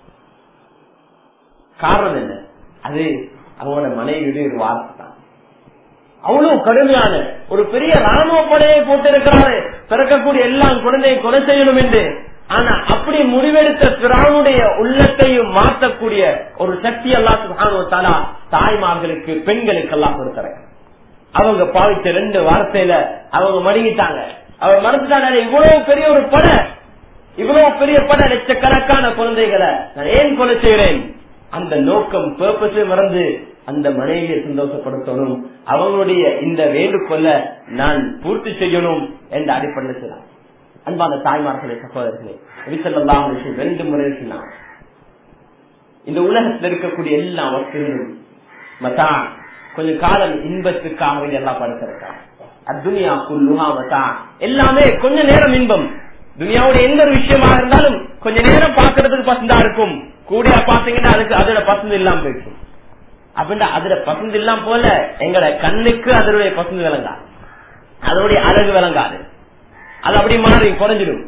காரணம் என்ன அது அவங்களோட மனைவியுடைய ஒரு வார்த்தை தான் அவ்வளவு கடுமையான ஒரு பெரிய ராணுவ படையை போட்டிருக்கிறாரு பிறக்கக்கூடிய எல்லா குழந்தையும் கொலை செய்யணும் என்று ஆனா அப்படி முடிவெடுத்த பிராவுடைய உள்ளத்தையும் மாற்றக்கூடிய ஒரு சக்தி எல்லாத்துக்கு தாய்மார்களுக்கு பெண்களுக்கு எல்லாம் கொடுத்தாங்க அவங்க பாவித்த ரெண்டு வார்த்தையில அவங்க மடங்கிட்டாங்க அவங்க மறந்துட்டாங்க இவ்வளவு பெரிய ஒரு படை இவ்வளவு பெரிய படை லட்சக்கணக்கான குழந்தைகளை நான் ஏன் கொலை செய்கிறேன் அந்த நோக்கம் பேர்பஸே மறந்து அந்த மனைவியை சந்தோஷப்படுத்தணும் அவங்களுடைய இந்த வேண்டுகொள்ள நான் பூர்த்தி செய்யணும் என்ற அடிப்படையில் செய்யலாம் அன்பான தாய்மார்களே சகோதரர்களே விசல்லாம் ரெண்டு முறை சொன்னான் இந்த உலகத்தில் இருக்கக்கூடிய எல்லா வசதிகளும் மதா கொஞ்சம் காலம் இன்பத்துக்காக எல்லாம் படுத்திருக்கான் அத்துனியா குல்லுஹா மதா எல்லாமே கொஞ்ச நேரம் இன்பம் துனியாவுடைய எந்த ஒரு விஷயமா இருந்தாலும் கொஞ்ச நேரம் பாக்குறதுக்கு பசந்தா இருக்கும் கூட பாத்தீங்கன்னா அதுக்கு அதோட பசந்து இல்லாம போயிடும் அப்படின்னா அதுல பசந்து இல்லாம போல எங்கட கண்ணுக்கு அதனுடைய பசந்து விளங்காது அதனுடைய அழகு விளங்காது அது அப்படி மாறி குறைஞ்சிடும்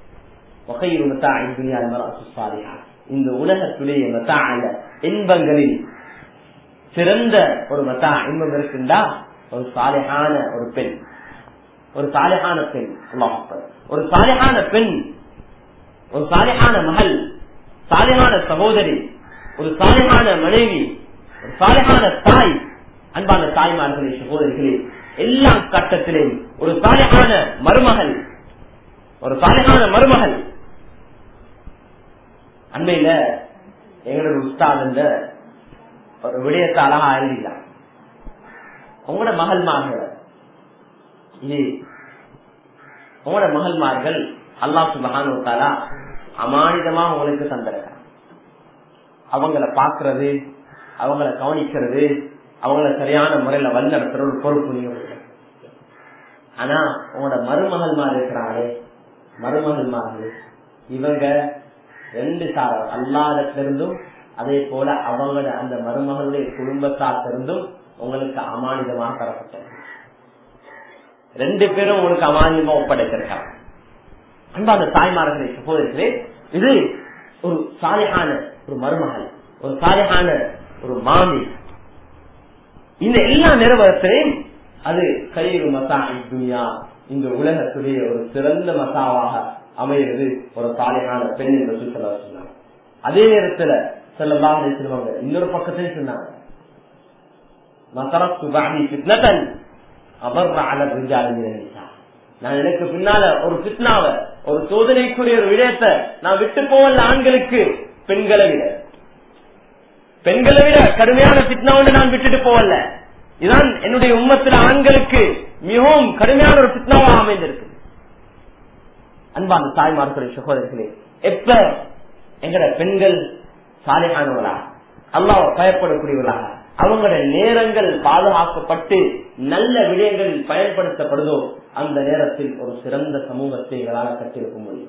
இந்த உலகத்துடைய மத்தால இன்பங்களில் சிறந்த ஒரு மத்தா இன்பம் இருக்குண்டா ஒரு சாலையான ஒரு பெண் ஒரு சாலையான பெண் ஒரு சாலையான பெண் ஒரு சாலையான மகள் சாலையான சகோதரி ஒரு சாலையான மனைவி ஒரு சாலையான தாய் அன்பான தாய்மார்களே சகோதரிகளே எல்லா கட்டத்திலும் ஒரு சாலையான மருமகள் ஒரு சாலையான மருமகள் அண்மையில எங்களோட உஸ்தாத் ஒரு விடயத்தை அழகா எழுதிட்டான் உங்களோட மகள்மார்கள் இது உங்களோட மகள்மார்கள் அல்லாஹ் சுபகானுத்தாலா அமானிதமா உங்களுக்கு தந்திருக்க அவங்கள பாக்குறது அவங்கள கவனிக்கிறது அவங்கள சரியான முறையில வழிநடத்துற ஒரு பொறுப்பு நீங்க ஆனா உங்களோட மருமகள் மாதிரி இருக்கிறாங்களே மருமகள் மாதிரி இவங்க ரெண்டு சார அல்லாதத்திலிருந்தும் அதே போல அவங்களோட அந்த மருமகளுடைய குடும்பத்தாத்திலிருந்தும் உங்களுக்கு அமானிதமாக தரப்பட்டது ரெண்டு பேரும் உங்களுக்கு அமானியமா ஒப்படைத்திருக்காங்க அன்பான தாய்மார்களை சகோதரர்களே இது ஒரு சாலையான ஒரு மருமகள் ஒரு சாலையான ஒரு மாமி இந்த எல்லா நிறுவனத்திலையும் அது கயிறு மசா துனியா இந்த உலகத்துடைய ஒரு சிறந்த மசாவாக அமைகிறது ஒரு சாலையான பெண் என்று சுற்றுலா சொன்னாங்க அதே நேரத்துல செல்லலாம் சொல்லுவாங்க இன்னொரு பக்கத்திலையும் சொன்னாங்க மசரத்து பாடி பித்னதன் அவர் நான் எனக்கு பின்னால ஒரு பித்னாவ ஒரு சோதனைக்குரிய ஒரு விடயத்தை நான் விட்டு போவல ஆண்களுக்கு பெண்களை விட பெண்களை விட கடுமையான பித்னா ஒன்று நான் விட்டுட்டு போவல இதுதான் என்னுடைய உம்மத்தில் ஆண்களுக்கு மிகவும் கடுமையான ஒரு பித்னாவாக அமைந்திருக்கு அன்பான தாய்மார்களே சகோதரர்களே எப்ப எங்கட பெண்கள் சாலையானவர்களா அல்லாஹ் பயப்படக்கூடியவர்களாக அவங்களோட நேரங்கள் பாதுகாக்கப்பட்டு நல்ல விடயங்களில் பயன்படுத்தப்படுதோ அந்த நேரத்தில் ஒரு சிறந்த சமூகத்தை எங்களால் கட்டிருக்க முடியும்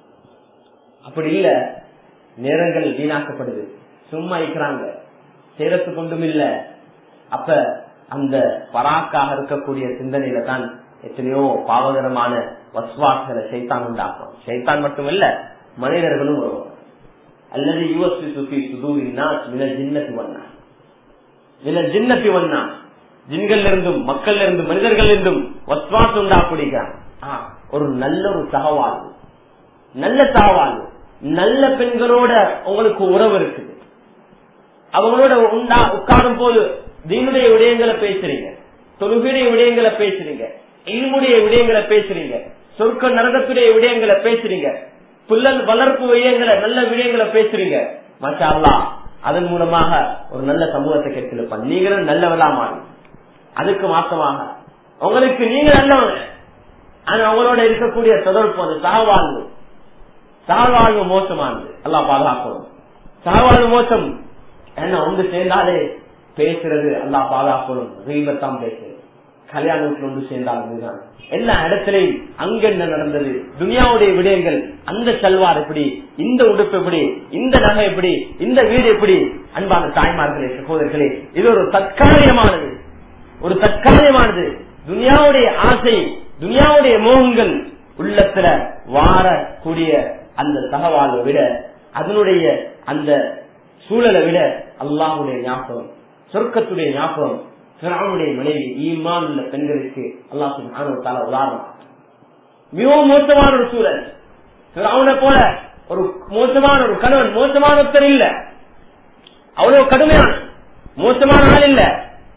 அப்படி இல்ல நேரங்கள் வீணாக்கப்படுது சும்மா இருக்கிறாங்க சேரத்து கொண்டும் இல்ல அப்ப அந்த பராக்காக இருக்கக்கூடிய சிந்தனையில தான் எத்தனையோ பாவகரமான வஸ்வாக்களை சைத்தான் உண்டாக்கும் சைத்தான் மட்டுமல்ல மனிதர்களும் வருவாங்க அல்லது யுவஸ்வி சுத்தி சுதூரின்னா மின ஜின்னத்து வண்ணா மின ஜின்னத்தி வண்ணா ஜின்கள் இருந்தும் மக்கள் இருந்தும் மனிதர்கள் இருந்தும் வஸ்வாஸ் உண்டாக்குடிக்கிறான் ஒரு நல்ல ஒரு சகவாழ்வு நல்ல சகவாழ்வு நல்ல பெண்களோட உங்களுக்கு உறவு இருக்குது அவங்களோட உண்டா உட்காரும் போது தீனுடைய விடயங்களை பேசுறீங்க தொழுகையுடைய விடயங்களை பேசுறீங்க இல்முடைய விடயங்களை பேசுறீங்க சொர்க்க நரகத்துடைய விடயங்களை பேசுறீங்க புல்லல் வளர்ப்பு விடயங்களை நல்ல விடயங்களை பேசுறீங்க மச்சா அல்லா அதன் மூலமாக ஒரு நல்ல சமூகத்தை கெடுத்திருப்பான் நீங்களும் நல்லவளா மாறி அதுக்கு மாற்றமாக உங்களுக்கு நீங்க நல்லவங்க ஆனா அவங்களோட இருக்கக்கூடிய தொடர்பு அந்த சகவாழ்வு சகவாழ்வு மோசமானது எல்லாம் பாதுகாக்கணும் சகவாழ்வு மோசம் என்ன ஒன்று சேர்ந்தாலே பேசுறது அல்லா பாதுகாக்கணும் ரீபத்தான் பேசுறது கல்யாணத்தில் ஒன்று சேர்ந்தால் இதுதான் எல்லா இடத்திலையும் அங்க என்ன நடந்தது துனியாவுடைய விடயங்கள் அந்த செல்வார் எப்படி இந்த உடுப்பு எப்படி இந்த நகை எப்படி இந்த வீடு எப்படி அன்பான தாய்மார்களே சகோதரர்களே இது ஒரு தற்காலிகமானது ஒரு தற்காலிகமானது துனியாவுடைய ஆசை துனியாவுடைய மோகங்கள் உள்ளத்துல வாரக்கூடிய அந்த தகவலை விட அதனுடைய அந்த சூழலை விட அல்லாஹுடைய ஞாபகம் சொர்க்கத்துடைய ஞாபகம் பிராவுடைய மனைவி ஈமான் உள்ள பெண்களுக்கு அல்லாஹ் சுபான உதாரணம் மிகவும் மோசமான ஒரு சூழல் பிராவுனை போல ஒரு மோசமான ஒரு கணவன் மோசமான ஒருத்தர் இல்ல அவ்வளவு கடுமையான மோசமான ஆள் இல்ல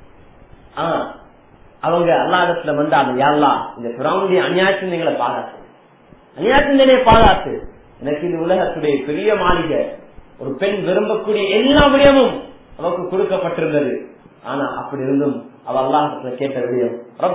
அவங்க அல்லாடத்துல வந்தாங்க யாழ்லா இந்த பிராவுடைய அநியாயச்சிந்தங்களை பாராட்டு அநியாயச்சிந்தனையை பாராட்டு எனக்கு இந்த உலகத்துடைய பெரிய மாளிகை ஒரு பெண் விரும்பக்கூடிய எல்லா விடயமும் அவருக்கு கொடுக்கப்பட்டிருந்தது ஆனா அப்படி இருந்தும் அவ அல்லாஹத்துல கேட்ட விடயம்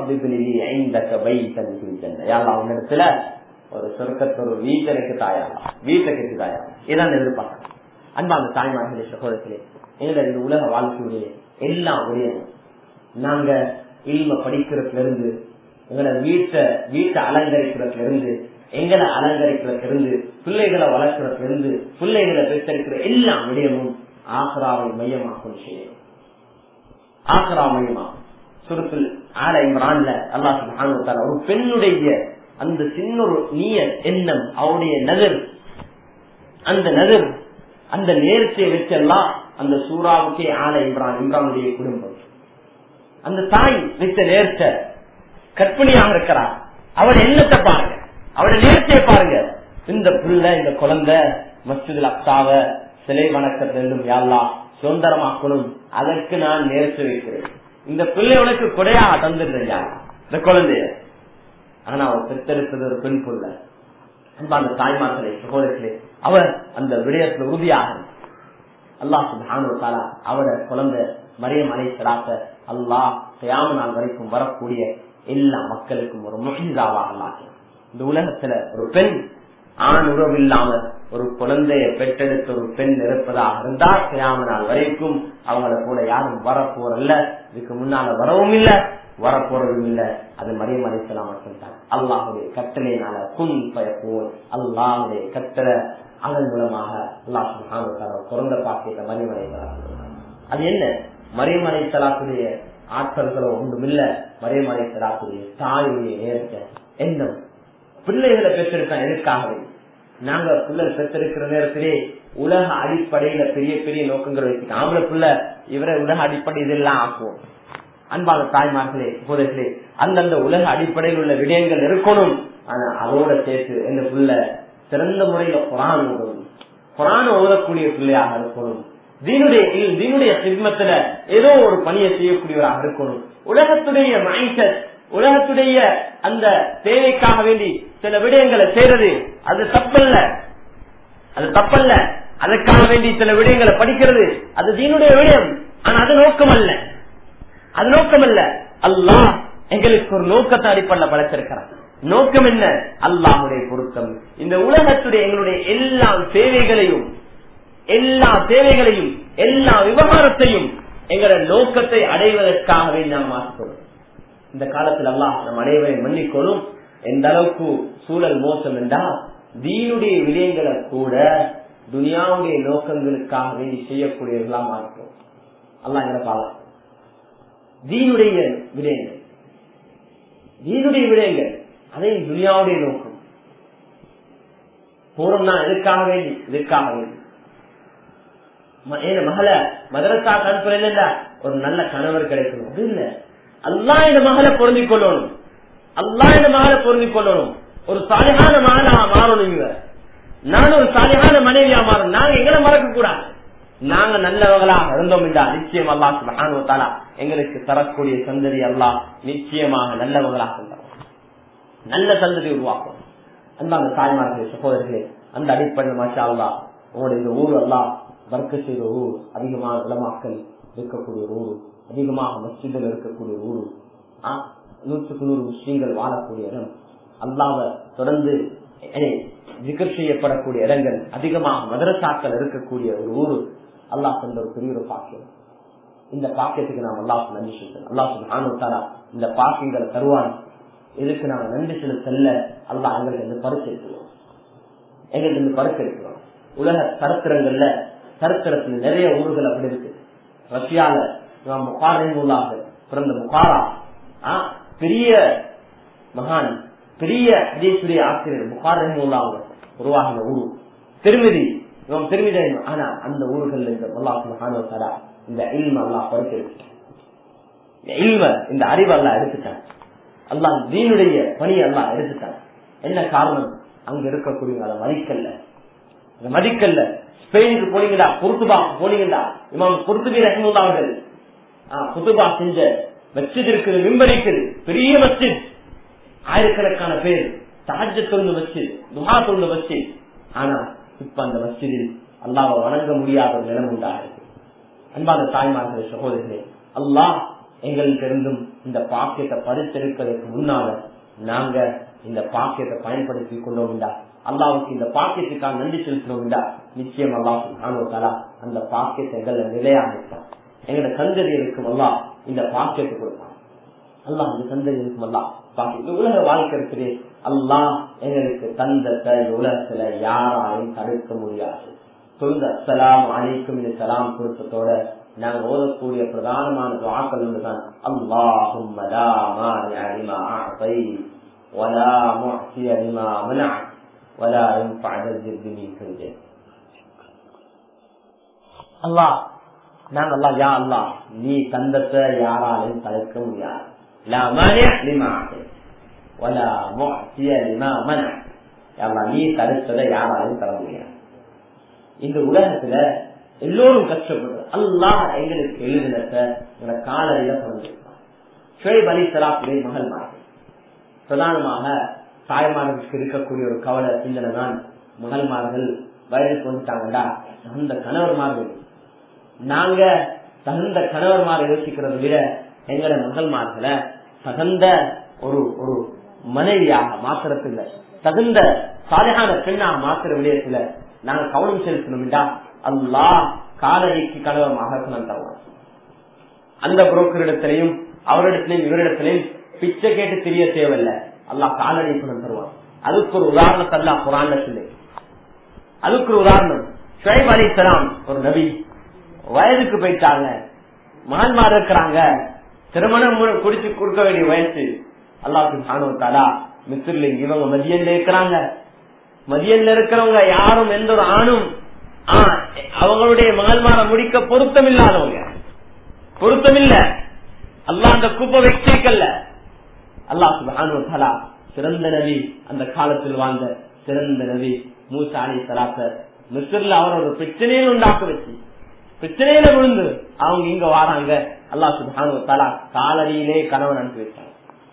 உன்னிடத்துல ஒரு சொர்க்கத்து ஒரு வீட்டை எனக்கு தாயா வீட்டை கெட்டு தாயா இதான் எதிர்பார்க்க அன்பான தாய்மார்களே சகோதரத்திலே எங்களை இந்த உலக வாழ்க்கையுடைய எல்லா விடயமும் நாங்க இல்ம படிக்கிறதுல இருந்து எங்களை வீட்டை வீட்டை அலங்கரிக்கிறதுல இருந்து எங்களை அலங்கரிக்கிறதுல இருந்து பிள்ளைகளை வளர்க்கறதுல இருந்து பிள்ளைகளை பெற்றெடுக்கிற எல்லா விடயமும் ஆசராவை மையமாக்கும் செய்யணும் ஆசரா மையமா சுருத்தில் ஆல இம்ரான்ல அல்லாஹ் ஒரு பெண்ணுடைய அந்த சின்ன ஒரு நீய எண்ணம் அவருடைய நகர் அந்த நகர் அந்த நேர்ச்சியை வச்செல்லாம் அந்த சூறாவுக்கே ஆல இம்ரான் இம்ரானுடைய குடும்பம் அந்த தாய் வைத்த நேர்ச்ச கற்பனையாக இருக்கிறார் அவள் எண்ணத்தை பாருங்க அவளை நேர்ச்சியை பாருங்க இந்த புள்ள இந்த குழந்தை மஸ்ஜிதுல் அக்சாவ சிலை வணக்கத்திலிருந்தும் யாழ்லா சுதந்திரமாக்கணும் அதற்கு நான் நேர்ச்சி வைக்கிறேன் இந்த பிள்ளை உனக்கு கொடையாக தந்துடுறா இந்த குழந்தைய ஆனா அவர் பெற்றெடுத்தது ஒரு பெண் புள்ள அன்பான தாய்மார்களே சகோதரர்களே அவர் அந்த விடயத்துல உறுதியாக அல்லாஹ் சுபானு அவட குழந்தை மரியம் அலை சலாத்த அல்லாஹ் கயாம நாள் வரைக்கும் வரக்கூடிய எல்லா மக்களுக்கும் ஒரு முகிதாவாக அல்லாஹ் இந்த உலகத்துல ஒரு பெண் ஆண் உறவு இல்லாம ஒரு குழந்தைய பெற்றெடுத்த ஒரு பெண் இருப்பதாக இருந்தால் கயாம நாள் வரைக்கும் அவங்கள கூட யாரும் வரப்போறல்ல இதுக்கு முன்னால வரவும் இல்ல வரப்போறதும் இல்ல அது மரியம் அலைசலாம் மட்டும்தான் அல்லாஹுடைய கட்டளையினால குன் பயப்போல் அல்லாஹுடைய கட்டளை அதன் மூலமாக அல்லாஹ் சுல்ஹான குழந்தை பாக்கியத்தை மரியம் அலைசலாம் அது என்ன மரியம் அலைசலாத்துடைய ஆற்றல்களோ ஒன்றும் இல்ல மறைமறை தராக்கூடிய தாயுடைய நேரத்தை எண்ணம் பிள்ளைகளை பெற்றிருக்கான் எதுக்காகவே நாங்க பிள்ளை பெற்றிருக்கிற நேரத்திலே உலக அடிப்படையில பெரிய பெரிய நோக்கங்கள் வச்சுக்க ஆம்பளை பிள்ளை இவரை உலக அடிப்படை இதெல்லாம் ஆக்குவோம் அன்பான தாய்மார்களே சகோதரர்களே அந்தந்த உலக அடிப்படையில் உள்ள விடயங்கள் இருக்கணும் ஆனா அதோட சேர்த்து இந்த பிள்ளை சிறந்த முறையில குரான் ஓதணும் குரான் ஓதக்கூடிய பிள்ளையாக இருக்கணும் தீனுடைய தீனுடைய சிம்மத்துல ஏதோ ஒரு பணியை செய்யக்கூடியவராக இருக்கணும் உலகத்துடைய மைண்ட் உலகத்துடைய அந்த தேவைக்காக வேண்டி சில விடயங்களை செய்யறது அது தப்பல்ல அது தப்பல்ல அதற்காக வேண்டி சில விடயங்களை படிக்கிறது அது தீனுடைய விடயம் ஆனா அது நோக்கம் அல்ல அது நோக்கம் அல்ல அல்லாஹ் எங்களுக்கு ஒரு நோக்கத்தை அடிப்படையில் படைச்சிருக்கிறார் நோக்கம் என்ன அல்லாஹுடைய பொருத்தம் இந்த உலகத்துடைய எங்களுடைய எல்லா சேவைகளையும் எல்லா தேவைகளையும் எல்லா விவகாரத்தையும் எங்களோட நோக்கத்தை அடைவதற்காகவே நாம் மாற்றணும் இந்த காலத்தில் அல்லாஹ் நம் அனைவரை மன்னிக்கணும் எந்த அளவுக்கு சூழல் மோசம் என்றால் தீனுடைய விடயங்களை கூட துனியாவுடைய நோக்கங்களுக்காக வேண்டி செய்யக்கூடியவர்களா மாற்றோம் அல்லா எங்களை பாலம் தீனுடைய விடயங்கள் தீனுடைய விடயங்கள் அதையும் துனியாவுடைய நோக்கம் போறோம்னா எதுக்காக வேண்டி இதுக்காக வேண்டி மகள மதரசா கண்புற இல்ல ஒரு நல்ல கணவர் கிடைக்கணும் அது இல்ல அல்லா இந்த மகளை பொருந்திக் கொள்ளணும் அல்லா இந்த மகளை பொருந்திக் கொள்ளணும் ஒரு சாலிகான மகளா மாறணும் இவங்க நானும் ஒரு சாலிகான மனைவியா மாறணும் நாங்க எங்களை மறக்க கூடாது நாங்க நல்லவர்களாக இருந்தோம் என்றா நிச்சயம் அல்லா சுபஹானுவத்தாலா எங்களுக்கு தரக்கூடிய சந்ததி அல்லா நிச்சயமாக நல்லவங்களாக இருந்தோம் நல்ல சந்ததி உருவாக்கும் அந்த அந்த தாய்மார்களே சகோதரர்களே அந்த அடிப்படையில் மாஷா அல்லா உங்களுடைய இந்த ஊர் எல்லாம் வர்க்க செய்த ஊர் அதிகமாக உலமாக்கல் இருக்கக்கூடிய ஊர் அதிகமாக மஸ்ஜிதில் இருக்கக்கூடிய ஊர் நூற்றுக்கு நூறு முஸ்லீம்கள் வாழக்கூடிய இடம் அல்லாவ தொடர்ந்து ஜிகர் செய்யப்படக்கூடிய இடங்கள் அதிகமாக மதரசாக்கள் இருக்கக்கூடிய ஒரு ஊர் அல்லாஹ் தந்த ஒரு பெரிய ஒரு பாக்கியம் இந்த பாக்கியத்துக்கு நாம் அல்லாஹ் நன்றி செலுத்தணும் அல்லாஹ் ஆணுத்தாரா இந்த பாக்கியங்களை தருவான் இதுக்கு நாம நன்றி செலுத்தல்ல அல்லாஹ் எங்களுக்கு இந்த பரிசு எடுக்கிறோம் எங்களுக்கு இந்த பரிசு எடுக்கிறோம் உலக சரித்திரங்கள்ல சரித்திரத்துல நிறைய ஊர்கள் அப்படி இருக்கு ரஷ்யால முகாரின்முல்லாக பிறந்த முகாரா பெரிய மகான் பெரிய ஹதீசுடைய ஆசிரியர் முகாரின்முல்லாக உருவாகின ஊரு திருமதி இவன் திருமதி ஆனா அந்த ஊர்கள் இந்த மல்லாஹ் இந்த இல்ம அல்லாஹ் பறிக்க இல்ம இந்த அறிவு எல்லாம் எடுத்துட்டான் அல்லாஹ் தீனுடைய பணி எல்லாம் எடுத்துட்டான் என்ன காரணம் அங்க இருக்கக்கூடிய அதை மதிக்கல்ல அதை மதிக்கல்ல ஸ்பெயினுக்கு போனீங்கடா பொருத்துபா போனீங்கடா இமாம் பொருத்துபி ரஹமுல்லா அவர்கள் புத்துபா செஞ்ச மஸ்ஜித் இருக்குது மிம்பர் இருக்குது பெரிய மஸ்ஜித் ஆயிரக்கணக்கான பேர் தாஜ தொழுந்து மஸ்ஜித் துஹா தொழுந்து மஸ்ஜித் ஆனா இப்ப அந்த மஸ்ஜிதில் அல்லாவை வணங்க முடியாத ஒரு நிலம் உண்டாகிறது அன்பான தாய்மார்களே சகோதரர்களே அல்லாஹ் எங்களுக்கு இருந்தும் இந்த பாக்கியத்தை பறித்தெடுப்பதற்கு முன்னால நாங்க இந்த பாக்கியத்தை பயன்படுத்தி கொண்டோம் அல்லாவுக்கு இந்த பாக்கியத்துக்காக நன்றி செலுத்தினோம் நிச்சயம் அல்லாஹ் அந்த பாக்கியத்தை எங்களை நிலையாக இருப்பான் எங்களோட சந்ததி இருக்கும் அல்லா இந்த பாக்கியத்தை கொடுப்பான் அல்லாஹ் இந்த சந்ததி இருக்கும் அல்லா பாக்கியம் உலக வாழ்க்கை இருக்குது அல்லாஹ் எங்களுக்கு தந்தத்தை உலகத்துல யாராலையும் தடுக்க முடியாது சொல்லுங்க சலாம் அனைக்கும் இந்த சலாம் கொடுத்ததோட நாங்க ஓதக்கூடிய பிரதானமான துவாக்கள் ஒன்றுதான் அல்லாஹும் ولا معطي لما منع ولا ينفع ذا الجد منك الجد அல்லாஹ் நாங்க அல்லா யா அல்லா நீ தந்தத்தை யாராலையும் தடுக்க முடியாது லா மானிய லிமா வலா முஅத்திய லிமா மன அல்லா நீ தடுத்ததை யாராலையும் தர முடியாது இந்த உலகத்துல எல்லோரும் கஷ்டப்படுறது அல்லாஹ் எங்களுக்கு எழுதினத்தை எங்களை காலையில பிறந்திருப்பான் ஷுவைப் அலி சலாத்துடைய மகள் மாதிரி பிரதானமாக தாய்மார்களுக்கு இருக்கக்கூடிய ஒரு கவலை சிந்தனை தான் மகள்மார்கள் வயதுக்கு வந்துட்டாங்கடா தகுந்த கணவர்மார்கள் நாங்க தகுந்த கணவர்மாரை யோசிக்கிறத விட எங்கட மகள்மார்களை தகுந்த ஒரு ஒரு மனைவியாக மாத்திரத்துல தகுந்த சாலையான பெண்ணாக மாத்திர விடயத்துல நாங்க கவனம் செலுத்தணும்டா அல்லா காலடிக்கு கணவமாக தருவான் அந்த புரோக்கரிடத்திலையும் அவரிடத்திலையும் இவரிடத்திலையும் பிச்சை கேட்டு தெரிய தேவையில்ல அல்லா காலடி குணம் தருவான் அதுக்கு ஒரு உதாரணத்தை அல்லா குரான்ல சொல்லு அதுக்கு ஒரு உதாரணம் ஷுவைப் அலி ஒரு நபி வயதுக்கு போயிட்டாங்க மகன்மார் இருக்கிறாங்க திருமணம் மு- குடிச்சு கொடுக்க வேண்டிய வயசு அல்லாஹு தாலா மிஸ்ரில் இவங்க மதியன்ல இருக்கிறாங்க மதியன்ல இருக்கிறவங்க யாரும் எந்த ஒரு ஆணும் ஆ, அவங்களுடைய மகள்மார முடிக்க பொருத்தம் இல்லாதவங்க பொருத்தம் இல்ல அல்லாஹ் அந்த குப்பை வச்சிருக்கல்ல அல்லாஹ் சுப்ஹானஹு வ தஆலா சிறந்த நபி அந்த காலத்தில் வாழ்ந்த சிறந்த நபி மூசா அலி சலாத்த மிஸ்ர்ல அவர் ஒரு பிரச்சனையை உண்டாக்க வச்சு பிரச்சனையில விழுந்து அவங்க இங்க வாராங்க அல்லாஹ் சுப்ஹானஹு வ தஆலா காலடியிலே கணவன் அனுப்பி வச்சாங்க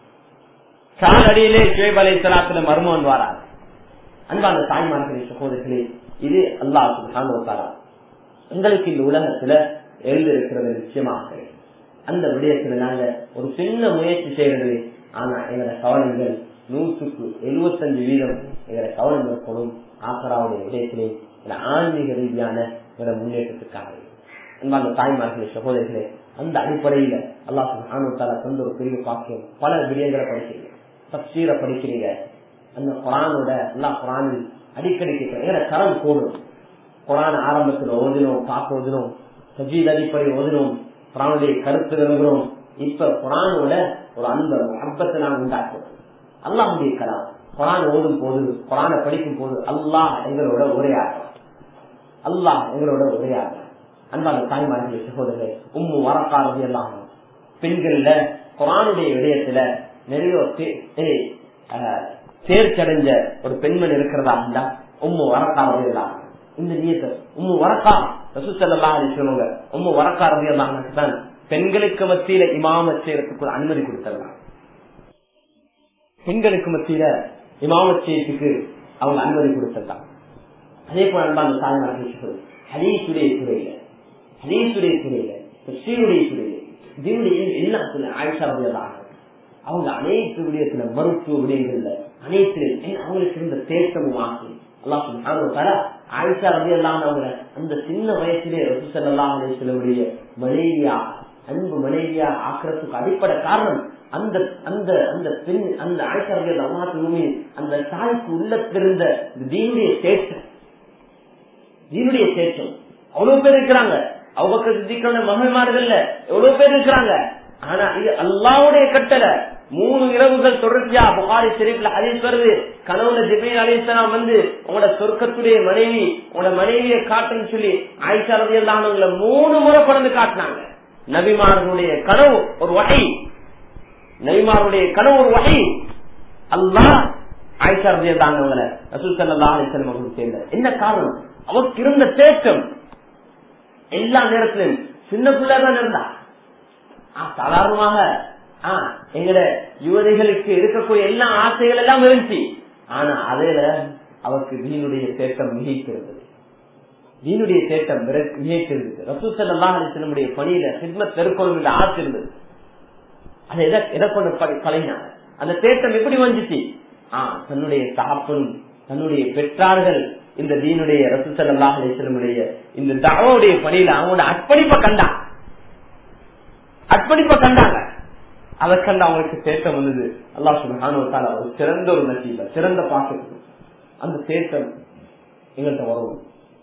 காலடியிலே ஷுவைப் அலி சலாத்துல மர்மவன் வாராங்க அன்பான தாய்மார்களே சகோதரர்களே இது அல்லாஹ் சுப்ஹானஹு வ தஆலா எங்களுக்கு இந்த உலகத்துல எழுந்திருக்கிறது நிச்சயமாக அந்த விடயத்துல நாங்க ஒரு சின்ன முயற்சி செய்யறது ஆனா எங்களோட கவனங்கள் நூற்றுக்கு எழுபத்தஞ்சு வீதம் எங்களோட கவனங்கள் போடும் ஆசராவுடைய விடயத்திலே இந்த ஆன்மீக ரீதியான எங்களோட முன்னேற்றத்துக்காக அன்பான தாய்மார்களே சகோதரிகளே அந்த அடிப்படையில அல்லாஹ் சுப்ஹானஹு வ தஆலா தந்த ஒரு பெரிய பாக்கியம் பல விடயங்களை படிக்கிறீங்க தப்சீரை படிக்கிறீங்க அந்த குரானோட எல்லாம் குரானில் அடிக்கடி கேட்கிறேன் ஏன்னா கரம் கூடும் குரான் ஆரம்பத்தில் ஓதினோம் பார்க்க ஓதினோம் சஜீத் அடிப்படை ஓதினோம் குரானுடைய கருத்து எழுதுகிறோம் இப்ப குரானோட ஒரு அந்த அன்பத்தை நாம் உண்டாக்குறோம் அல்லாஹுடைய கலாம் குரான் ஓதும் போது குரானை படிக்கும் போது அல்லாஹ் எங்களோட உரையாடுறோம் அல்லாஹ் எங்களோட உரையாடுறோம் அன்பான தாய்மார்களே சகோதரர்களே உம்மு வரக்காரது எல்லாம் பெண்கள்ல குரானுடைய விடயத்துல நிறைய தே- ஏய், அஹ், தேர்ச்சடைஞ்ச ஒரு பெண்மணி இருக்கிறதா இருந்தா உம்மு வரக்காரது எல்லாம் இந்த நீயத்தை உம்மு வரக்கா ரசூசல்லா சொல்லுவாங்க உம்மு வரக்காரது எல்லாம் தான் பெண்களுக்கு மத்தியில இமாம செய்யறதுக்கு ஒரு அனுமதி கொடுத்துடலாம் பெண்களுக்கு மத்தியில இமாமத் செய்யறதுக்கு அவங்க அனுமதி கொடுத்துருந்தாங்க அதே போல அன்பான தாய்மார்கள் ஹதீசுடைய துறையில ஹதீசுடைய துறையில தஸ்ரீருடைய துறையில இதனுடைய எல்லா துறை ஆயிஷா ரலியல்லாஹு அவங்க அனைத்து விடயத்துல மருத்துவ விடயங்கள்ல அனைத்து அவங்களுக்கு இருந்த தேட்டமும் ஆசை அல்லாஹ் சுப்ஹானஹு வ தஆலா ஆயிஷா ரலியல்லாஹு அவங்க அந்த சின்ன வயசுலயே ரசூல் ஸல்லல்லாஹு அலைஹி வஸல்லமுடைய மனைவியா அன்பு மனைவியா ஆக்கிறதுக்கு அடிப்படை காரணம் அந்த அந்த அந்த பெண் அந்த ஆயிஷா ரலியல்லாஹு அன்ஹா அந்த தாய்க்கு உள்ளத்திருந்த இந்த தீனுடைய தேட்டம் தீனுடைய தேட்டம் அவ்வளவு பேர் இருக்கிறாங்க அவங்க சித்திக்கான மகள்மார்கள்ல எவ்வளவு பேர் இருக்கிறாங்க ஆனா இது அல்லாவுடைய கட்டளை மூணு இரவுகள் தொடர்ச்சியா புகாரி ஷெரீப்ல ஹதீஸ் வருது கனவுல ஜிபீல் அலிஸ்லாம் வந்து உங்களோட சொர்க்கத்துடைய மனைவி உங்களோட மனைவியை காட்டுன்னு சொல்லி ஆயிஷா ரதி அல்லாமங்களை மூணு முறை பிறந்து காட்டினாங்க நபிமார்களுடைய கனவு ஒரு வகை நபிமாருடைய கனவு ஒரு வகை அல்லாஹ் ஆயிஷா ரதி அல்லாமங்களை ரசூல் சல்லா அலிஸ்லாம் அவங்களுக்கு சேர்ந்த என்ன காரணம் அவருக்கு இருந்த தேட்டம் எல்லா நேரத்திலும் சின்ன பிள்ளை தான் இருந்தா ஆ, சாதாரணமாக ஆ, எங்கட யுவதிகளுக்கு இருக்கக்கூடிய எல்லா ஆசைகள் எல்லாம் இருந்துச்சு ஆனா அதுல அவருக்கு தீனுடைய தேட்டம் மிகைத்திருந்தது தீனுடைய தேட்டம் மிக- மிகைத்திருந்தது ரசூசல்லாம் நம்முடைய பணியில சித்மத் பெருக்கொள்ளும் என்ற ஆசை இருந்தது அதை எதை எதை கொண்டு பழி- பழகினாங்க அந்த தேட்டம் எப்படி வந்துச்சு ஆ தன்னுடைய தகப்பனும் தன்னுடைய பெற்றார்கள் இந்த தீனுடைய ரசூசல்லாஹ் அலிஸ்லமுடைய இந்த தகவுடைய பணியில அவங்களோட அர்ப்பணிப்பை கண்டான் அர்ப்பணிப்பை கண்டாங்க அதை கண்டு அவங்களுக்கு தேட்டம் வந்தது அல்லாஹ் சுப்ஹானஹு வ தஆலா ஒரு சிறந்த ஒரு நசீப சிறந்த பாக்கெட் அந்த தேட்டம் எங்கள்கிட்ட வரும்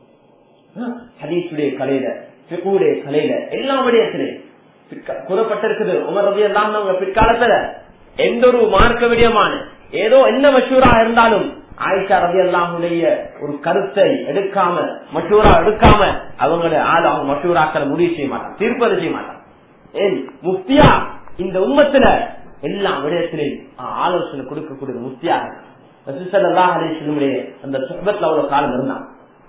ஹதீஸுடைய கலையில பிக்குடைய கலையில எல்லா விடயத்திலையும் பிற்கா- கூறப்பட்டிருக்குது உமர் ரவி எல்லாம் அவங்க பிற்காலத்துல எந்த ஒரு மார்க்க விடயமான ஏதோ என்ன மஷூரா இருந்தாலும் ஆயிஷா ரவி அல்லாமுடைய ஒரு கருத்தை எடுக்காம மஷூரா எடுக்காம அவங்களுடைய ஆள் அவங்க மஷூராக்களை முடிவு செய்ய மாட்டாங்க தீர்ப்பது செய்ய மாட்டாங்க ஏன் முஃப்தியா இந்த உம்மத்துல எல்லா விடயத்திலையும் ஆ- ஆலோசனை கொடுக்கக்கூடியது முஃப்தியா ரசூசல்லாஹ் அலிஸ்லமுடைய அந்த சுபத்துல அவ்வளவு காலம் இருந்தான்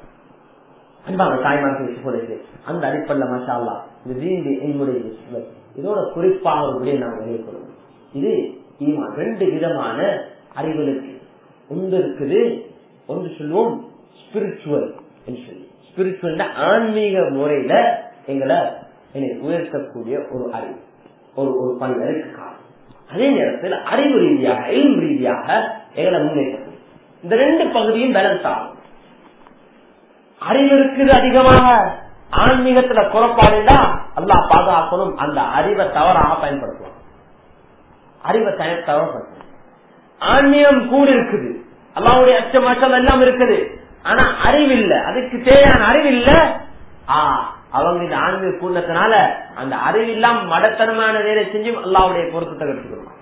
அன்பான தாய்மார்கள் சகோதரர்களே அந்த அடிப்படையில மஷா அல்லா இந்த தீனுடைய என்னுடைய சுபத் இதோட குறிப்பாக ஒரு விடயம் நாங்கள் வெளிக்கொள்ளும் இது ஈமான் ரெண்டு விதமான அறிவுகளுக்கு ஒன்று இருக்குது ஒன்று சொல்லுவோம் ஸ்பிரிச்சுவல் சொல்லி ஸ்பிரிச்சுவல் ஆன்மீக முறையில எங்களை என்னை உயர்த்தக்கூடிய ஒரு அறிவு ஒரு ஒரு பணி இருக்கு காரணம் அதே நேரத்தில் அறிவு ரீதியாக எல்ம் ரீதியாக எங்களை முன்னேற்றம் இந்த ரெண்டு பகுதியும் பேலன்ஸ் ஆகும் அறிவு இருக்குது அதிகமாக ஆன்மீகத்துல குறப்பாடுண்டா அல்லாஹ் பாதுகாக்கணும் அந்த அறிவை தவறாக பயன்படுத்துவான் அறிவை தய- தவறப்படுத்தணும் ஆன்மீகம் கூட இருக்குது அல்லாவுடைய அச்சம் அச்சம் எல்லாம் இருக்குது ஆனா அறிவு இல்ல அதுக்கு தேவையான அறிவு இல்ல ஆ அவங்க இந்த ஆன்மீக கூண்டத்தினால அந்த அறிவில்லாம் மடத்தனமான வேலை செஞ்சும் அல்லாவுடைய பொருத்தத்தை எடுத்துக்கணும்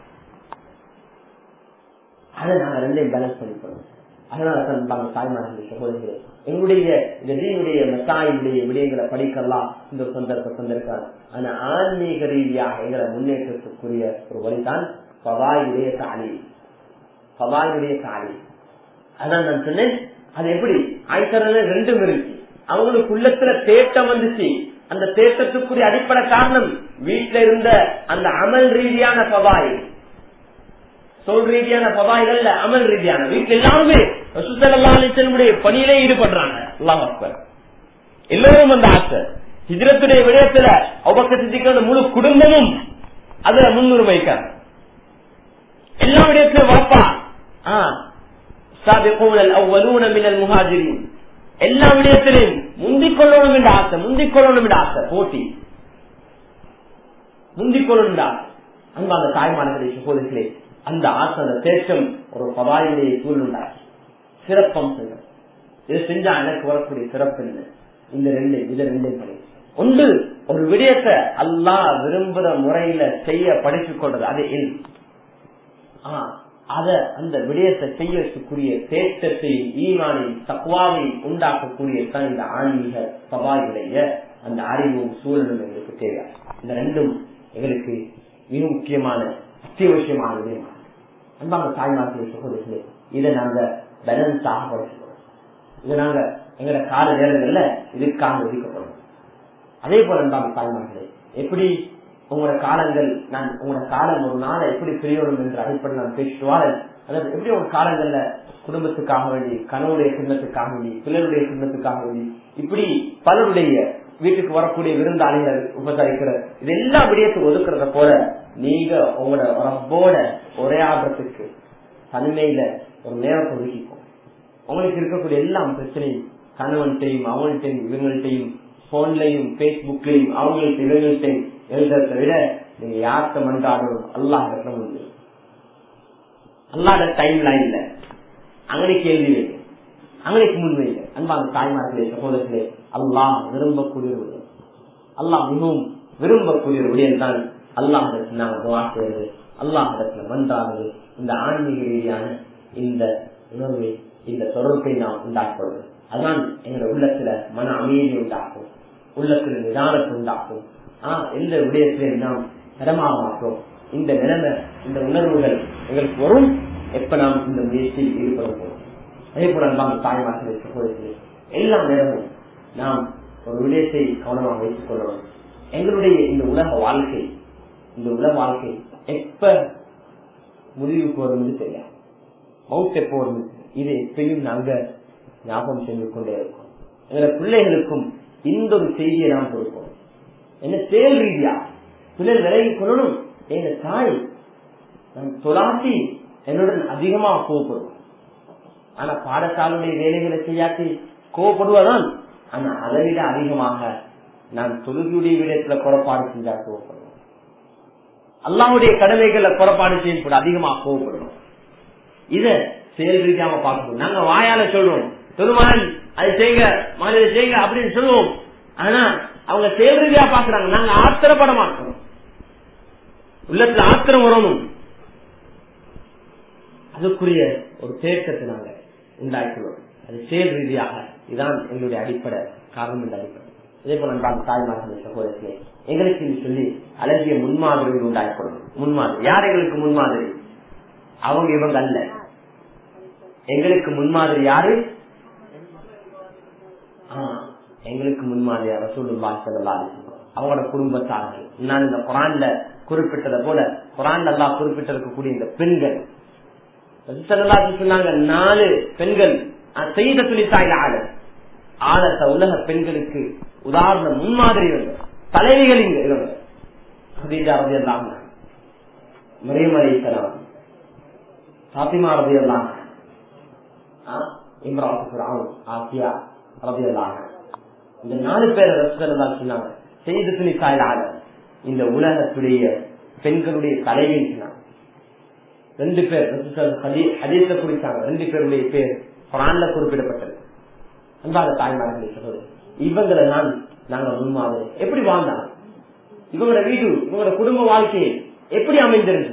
அதை நாங்க ரெண்டையும் பேலன்ஸ் பண்ணிக்கணும் அதனால தான் நாங்கள் தாய்மார்கள் சகோதரிகளே எங்களுடைய இந்த தீனுடைய மெசாயினுடைய விடயங்களை படிக்கலாம் இந்த ஒரு சந்தர்ப்ப சந்தர்ப்பம் ஆனா ஆன்மீக ரீதியாக எங்களை முன்னேற்றத்துக்குரிய ஒரு வழிதான் பவாயுடைய தாலி பவாயுடைய தாலி அதான் நான் சொன்னேன் அது எப்படி ஆய்கரல ரெண்டும் இருக்கு அவங்களுக்கு உள்ளத்துல தேட்டம் வந்துச்சு அந்த தேட்டத்துக்குரிய அடிப்படை காரணம் வீட்டுல இருந்த அந்த அமல் ரீதியான பவாய் சொல் ரீதியான பவாய்கள் அமல் ரீதியான வீட்டுல எல்லாருமே ரசூசல்லாவுடைய பணியிலே ஈடுபடுறாங்க அல்லாஹ் அக்பர் எல்லோரும் அந்த ஆசை ஹிஜரத்துடைய விடயத்துல அவபக்க சித்திக்கிற முழு குடும்பமும் அதுல முன்னுரிமைக்கார் எல்லா விடயத்திலும் வாப்பா எல்லா விடயத்திலையும் முந்திக் கொள்ளணும் என்ற ஆசை முந்திக் கொள்ளணும் என்ற ஆசை போட்டி முந்திக் கொள்ளணும் என்ற ஆசை அன்பான தாய்மானங்களை சகோதரிகளே அந்த ஆசை அந்த தேட்டம் ஒரு பதாயுடைய சூழ்நிலை சிறப்பம்சங்கள் இது செஞ்சா எனக்கு வரக்கூடிய சிறப்பு என்ன இந்த ரெண்டு இது ரெண்டே பணி ஒன்று ஒரு விடயத்தை அல்லா விரும்புற முறையில செய்ய படித்துக் கொள்றது அது எல் அத அந்த விடயத்தை செய்யக்கூடிய தேட்டத்தையும் ஈமானையும் தக்குவாவையும் உண்டாக்கக்கூடிய தான் இந்த ஆன்மீக சபாயுடைய அந்த அறிவும் சூழலும் எங்களுக்கு தேவை இந்த ரெண்டும் எங்களுக்கு மிக முக்கியமான அத்தியாவசியமான விடயமான அன்பாங்க தாய்மார்கள் சகோதரர்களே இதை நாங்க பேலன்ஸாக படிச்சுக்கணும் இதை நாங்க எங்களோட கால நேரங்கள்ல இதுக்காக ஒதுக்கப்படும் அதே போல அன்பாங்க தாய்மார்களே எப்படி உங்களோட காலங்கள் நான் உங்களோட காலம் ஒரு நாளை எப்படி பிரியணும் என்ற அடிப்படையில் நான் பேசுவாள் அதாவது எப்படி உங்க காலங்கள்ல குடும்பத்துக்காக வேண்டி கணவனுடைய குடும்பத்துக்காக வேண்டி பிள்ளைகளுடைய குடும்பத்துக்காக வேண்டி இப்படி பலருடைய வீட்டுக்கு வரக்கூடிய விருந்தாளிகள் உபசரிக்கிற இது எல்லா விடயத்துக்கு ஒதுக்குறத போல நீங்க உங்களோட ரப்போட ஒரே ஆபத்துக்கு தனிமையில ஒரு நேரத்தை ஒதுக்கிக்கும் உங்களுக்கு இருக்கக்கூடிய எல்லா பிரச்சனையும் கணவன்கிட்டையும் அவங்கள்ட்டையும் இவங்கள்ட்டையும் போன்லையும் பேஸ்புக்லையும் அவங்கள்ட்ட இவங்கள்ட்டையும் எழுதுறத விட நீங்க யார்கிட்ட மன்றாடணும் அல்லாஹ் உண்டு அல்லாத டைம் லைன்ல அங்கே கேள்வி வைங்க அங்கனைக்கு முன்வைங்க அன்பான தாய்மார்களே சகோதரர்களே அல்லாஹ் விரும்பக்கூடிய ஒரு விடயம் அல்லாஹ் மிகவும் விரும்பக்கூடிய ஒரு விடயம் தான் அல்லாஹ் நாங்கள் துவா செய்வது அல்லாஹ் மன்றாடுவது இந்த ஆன்மீக ரீதியான இந்த உணர்வை இந்த தொடர்பை நாம் உண்டாக்குவது அதுதான் எங்களோட உள்ளத்துல மன அமைதியை உண்டாக்கும் உள்ளத்துல நிதானத்தை உண்டாக்கும் ஆஹ் எந்த விடயத்திலையும் நாம் இடமாக மாற்றோம் இந்த நிலைமை இந்த உணர்வுகள் எங்களுக்கு வரும் எப்ப நாம் இந்த முயற்சியில் ஈடுபட போறோம் அதே போல அன்பான தாய்மார்களே சகோதரர்களே எல்லா நேரமும் நாம் ஒரு விடயத்தை கவனமாக வைத்துக் கொள்ளணும் எங்களுடைய இந்த உலக வாழ்க்கை இந்த உலக வாழ்க்கை எப்ப முடிவுக்கு வரும் தெரியாது மவுத் எப்போ வரும் இது எப்பயும் நாங்க ஞாபகம் செஞ்சு கொண்டே இருக்கோம் எங்களோட பிள்ளைகளுக்கும் இந்த ஒரு செய்தியை நாம் கொடுப்போம் என்ன செயல் ரீதியா பிள்ளைகள் விலகி கொள்ளணும் எங்க தாய் நான் தொலாட்டி என்னுடன் அதிகமா கோவப்படுவோம் ஆனா பாடசாலையுடைய வேலைகளை செய்யாட்டி கோவப்படுவதான் ஆனா அதை விட அதிகமாக நான் தொழுகையுடைய விடயத்துல குறைபாடு செஞ்சா கோவப்படுவோம் அல்லாவுடைய கடமைகளை குறைபாடு செய்யக்கூட அதிகமா கோவப்படணும் இத செயல் ரீதியாக பார்க்கணும் நாங்க வாயால சொல்றோம் பெருமாள் அதை செய்யுங்க மகளிர செய்யுங்க அப்படின்னு சொல்லுவோம் ஆனா அவங்க செயல் ரீதியா பாக்குறாங்க நாங்க ஆத்திரப்பட மாட்டோம் உள்ளத்துல ஆத்திரம் வரணும் அதுக்குரிய ஒரு தேக்கத்தை நாங்க உண்டாக்கினோம் அது செயல் ரீதியாக இதுதான் எங்களுடைய அடிப்படை காரணம் என்ற அடிப்படை இதே போல நான் தாய்மார்கள் சகோதரர்களே எங்களுக்கு சொல்லி அழகிய முன்மாதிரி உண்டாக்கப்படும் முன்மாதிரி யார் எங்களுக்கு முன்மாதிரி அவங்க இவங்க அல்ல எங்களுக்கு முன்மாதிரி யாரு எங்களுக்கு முன்மாதிரி ரசூலுல்லா ஸல்லல்லாஹு அலைஹி வஸல்லம் அவங்களோட குடும்பத்தார்கள் நான் இந்த குரான்ல குறிப்பிட்டதை போல குரான்ல எல்லாம் குறிப்பிட்டிருக்கக்கூடிய இந்த பெண்கள் சொன்னாங்க நாலு பெண்கள் செய்த துணித்தாய் ஆட ஆடத்த உலக பெண்களுக்கு உதாரண முன்மாதிரி இவங்க தலைவிகள் இங்க இவங்க ஹதீஜா ரவி அல்லாம மரியம் அலி இஸ்லாம் பாத்திமா ரவி அல்லாம இம்ரான் ஆசியா ரவி அல்லாம இந்த நாலு பேர் ரசூலா சொன்னாங்க செய்து துணித்தாய் ஆட இந்த உலகத்துடைய பெண்களுடைய தலைவின்னு சொன்னாங்க ரெண்டு பேர் ஹதீஸ்ல குறித்தாங்க ரெண்டு பேருடைய பேர் குரான்ல குறிப்பிடப்பட்டது அன்பாக தாய்மார்களே சொல்றது இவங்களை நான் நாங்க முன்மாதிரி எப்படி வாழ்ந்தாங்க இவங்களோட வீடு இவங்களோட குடும்ப வாழ்க்கை எப்படி அமைந்திருந்து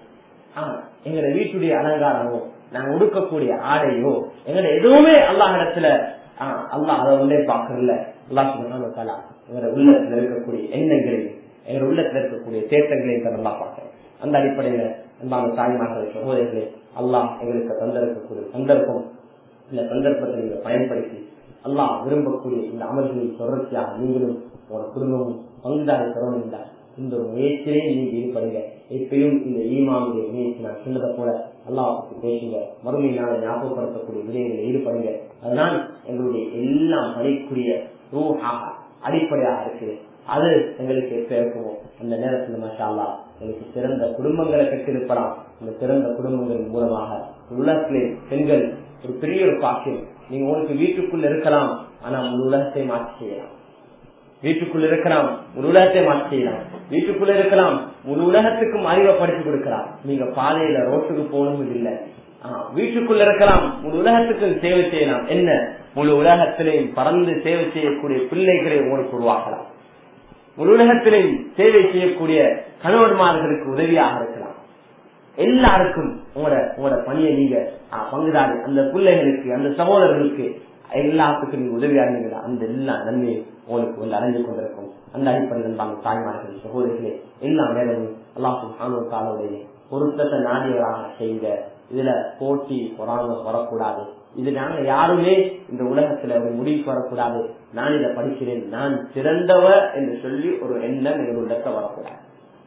ஆஹ் எங்களோட வீட்டுடைய அலங்காரமோ நாங்க உடுக்கக்கூடிய ஆடையோ எங்களோட எதுவுமே அல்லாஹ் இடத்துல ஆஹ் அல்லாஹ் அதை ஒன்றே பாக்குறல அல்லாஹ் சுபஹானஹு எங்களோட உள்ளத்துல இருக்கக்கூடிய எண்ணங்களையும் எங்களோட உள்ளத்துல இருக்கக்கூடிய தேட்டங்களையும் தான் நல்லா பார்க்கிறேன் அந்த அடிப்படையில அன்பான தாய்மார்கள் சகோதரர்களே அல்லாஹ் எங்களுக்கு தந்திருக்கக்கூடிய சந்தர்ப்பம் இந்த சந்தர்ப்பத்தை நீங்க பயன்படுத்தி அல்லாஹ் விரும்பக்கூடிய இந்த அமல்களில் தொடர்ச்சியாக நீங்களும் உங்களோட குடும்பமும் பங்குதாரி தரணும் இந்த ஒரு முயற்சியிலே நீங்க ஈடுபடுங்க எப்பயும் இந்த ஈமாவுடைய முயற்சி நான் சொன்னதை போல அல்லாஹ் பேசுங்க மறுமை நாளை ஞாபகப்படுத்தக்கூடிய விடயங்களில் ஈடுபடுங்க அதனால் எங்களுடைய எல்லாம் பணிக்குரிய ரூஹாக அடிப்படையாக இருக்கு அது எங்களுக்கு எப்ப இருக்குமோ அந்த நேரத்தில் மஷா அல்லா எங்களுக்கு சிறந்த குடும்பங்களை பெற்றிருப்பலாம் அந்த சிறந்த குடும்பங்களின் மூலமாக உலகத்திலே பெண்கள் ஒரு பெரிய ஒரு பாக்கியம் நீங்க உங்களுக்கு வீட்டுக்குள்ள இருக்கலாம் ஆனா முழு உலகத்தை மாற்றி செய்யலாம் வீட்டுக்குள்ள இருக்கலாம் முழு உலகத்தை மாற்றி செய்யலாம் வீட்டுக்குள்ள இருக்கலாம் முழு உலகத்துக்கும் அறிவை படித்து கொடுக்கலாம் நீங்க பாதையில ரோட்டுக்கு போகணும் இல்லை வீட்டுக்குள்ள இருக்கலாம் முழு உலகத்துக்கும் சேவை செய்யலாம் என்ன முழு உலகத்திலையும் பறந்து சேவை செய்யக்கூடிய பிள்ளைகளை உங்களுக்கு உருவாக்கலாம் முழு உலகத்திலையும் சேவை செய்யக்கூடிய கணவன்மார்களுக்கு உதவியாக இருக்கலாம் எல்லாருக்கும் உங்களோட உங்களோட பணியை நீங்க பங்குதாரி அந்த பிள்ளைகளுக்கு அந்த சகோதரர்களுக்கு எல்லாத்துக்கும் நீங்க உதவியா இருந்தீங்களா அந்த எல்லா நன்மையும் உங்களுக்கு வந்து அடைஞ்சு கொண்டிருக்கும் அந்த அடிப்படையில் நாங்கள் தாய்மார்கள் சகோதரிகளே எல்லா நேரமும் அல்லாஹும் ஆனோர் காலோடைய பொருத்தத்தை நாடியவராக செய்யுங்க இதுல போட்டி பொறாம வரக்கூடாது இது நாங்க யாருமே இந்த உலகத்துல ஒரு முடிவுக்கு வரக்கூடாது நான் இதை படிக்கிறேன் நான் சிறந்தவ என்று சொல்லி ஒரு எண்ணம் எங்கள் உள்ளத்தை வரக்கூடாது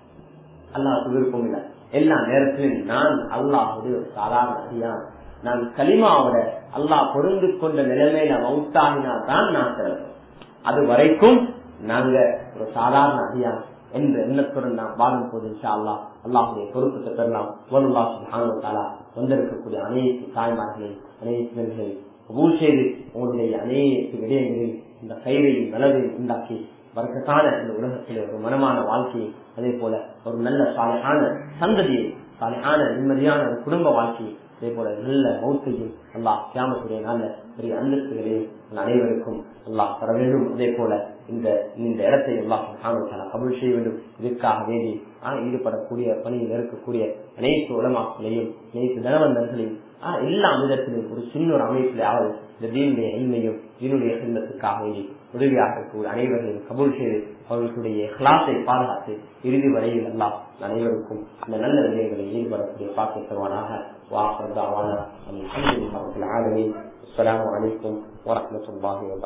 அல்லாஹ் விருப்பம் இல்லை எல்லா நேரத்திலும் நான் அல்லாஹுடைய ஒரு சாதாரண அதிகான் நான் களிமாவோட அல்லாஹ் பொருந்து கொண்ட நிலைமையில மவுத்தாகினால் தான் நான் சிறந்தேன் அது வரைக்கும் நாங்க ஒரு சாதாரண அதிகான் என்ற எண்ணத்துடன் நாம் வாழும் போது இன்ஷா அல்லா அல்லாஹுடைய பொறுப்பத்தை பெறலாம் வலுல்லா சுல்ஹானு வந்திருக்கக்கூடிய அனைத்து தாய்மார்களையும் அனைத்து பெண்களையும் கபூல் செய்து உங்களுடைய அனைத்து விடயங்களில் இந்த கைவையும் நலவையும் உண்டாக்கி வர்க்கத்தான இந்த உலகத்தில் ஒரு மனமான வாழ்க்கையை அதே போல ஒரு நல்ல சாலையான சந்ததியை சாலையான நிம்மதியான ஒரு குடும்ப வாழ்க்கையை அதே போல நல்ல மௌத்தையும் அல்லாஹ் கியாமத்துடைய நல்ல பெரிய அந்தஸ்துகளையும் அனைவருக்கும் அல்லாஹ் தர வேண்டும் அதே போல இந்த இந்த இடத்தை அல்லாஹ் கபுல் செய்ய வேண்டும் இதற்காக வேண்டி ஈடுபடக்கூடிய பணியில் இருக்கக்கூடிய அனைத்து உலமாக்களையும் அனைத்து தனவந்தர்களையும் எல்லா விதத்திலும் ஒரு சின்ன ஒரு அமைப்பிலாவது இந்த தீனுடைய எண்மையும் தீனுடைய சின்னத்துக்காக வேண்டி உதவியாக இருக்கக்கூடிய அனைவரையும் கபூல் செய்து அவர்களுடைய கிளாஸை பாதுகாத்து இறுதி வரையில் எல்லாம் அனைவருக்கும் இந்த நல்ல விடயங்களை ஈடுபடக்கூடிய பாக்கி தருவானாக வாசல் தாவான الحمد لله رب العالمين السلام عليكم ورحمة الله وبركاته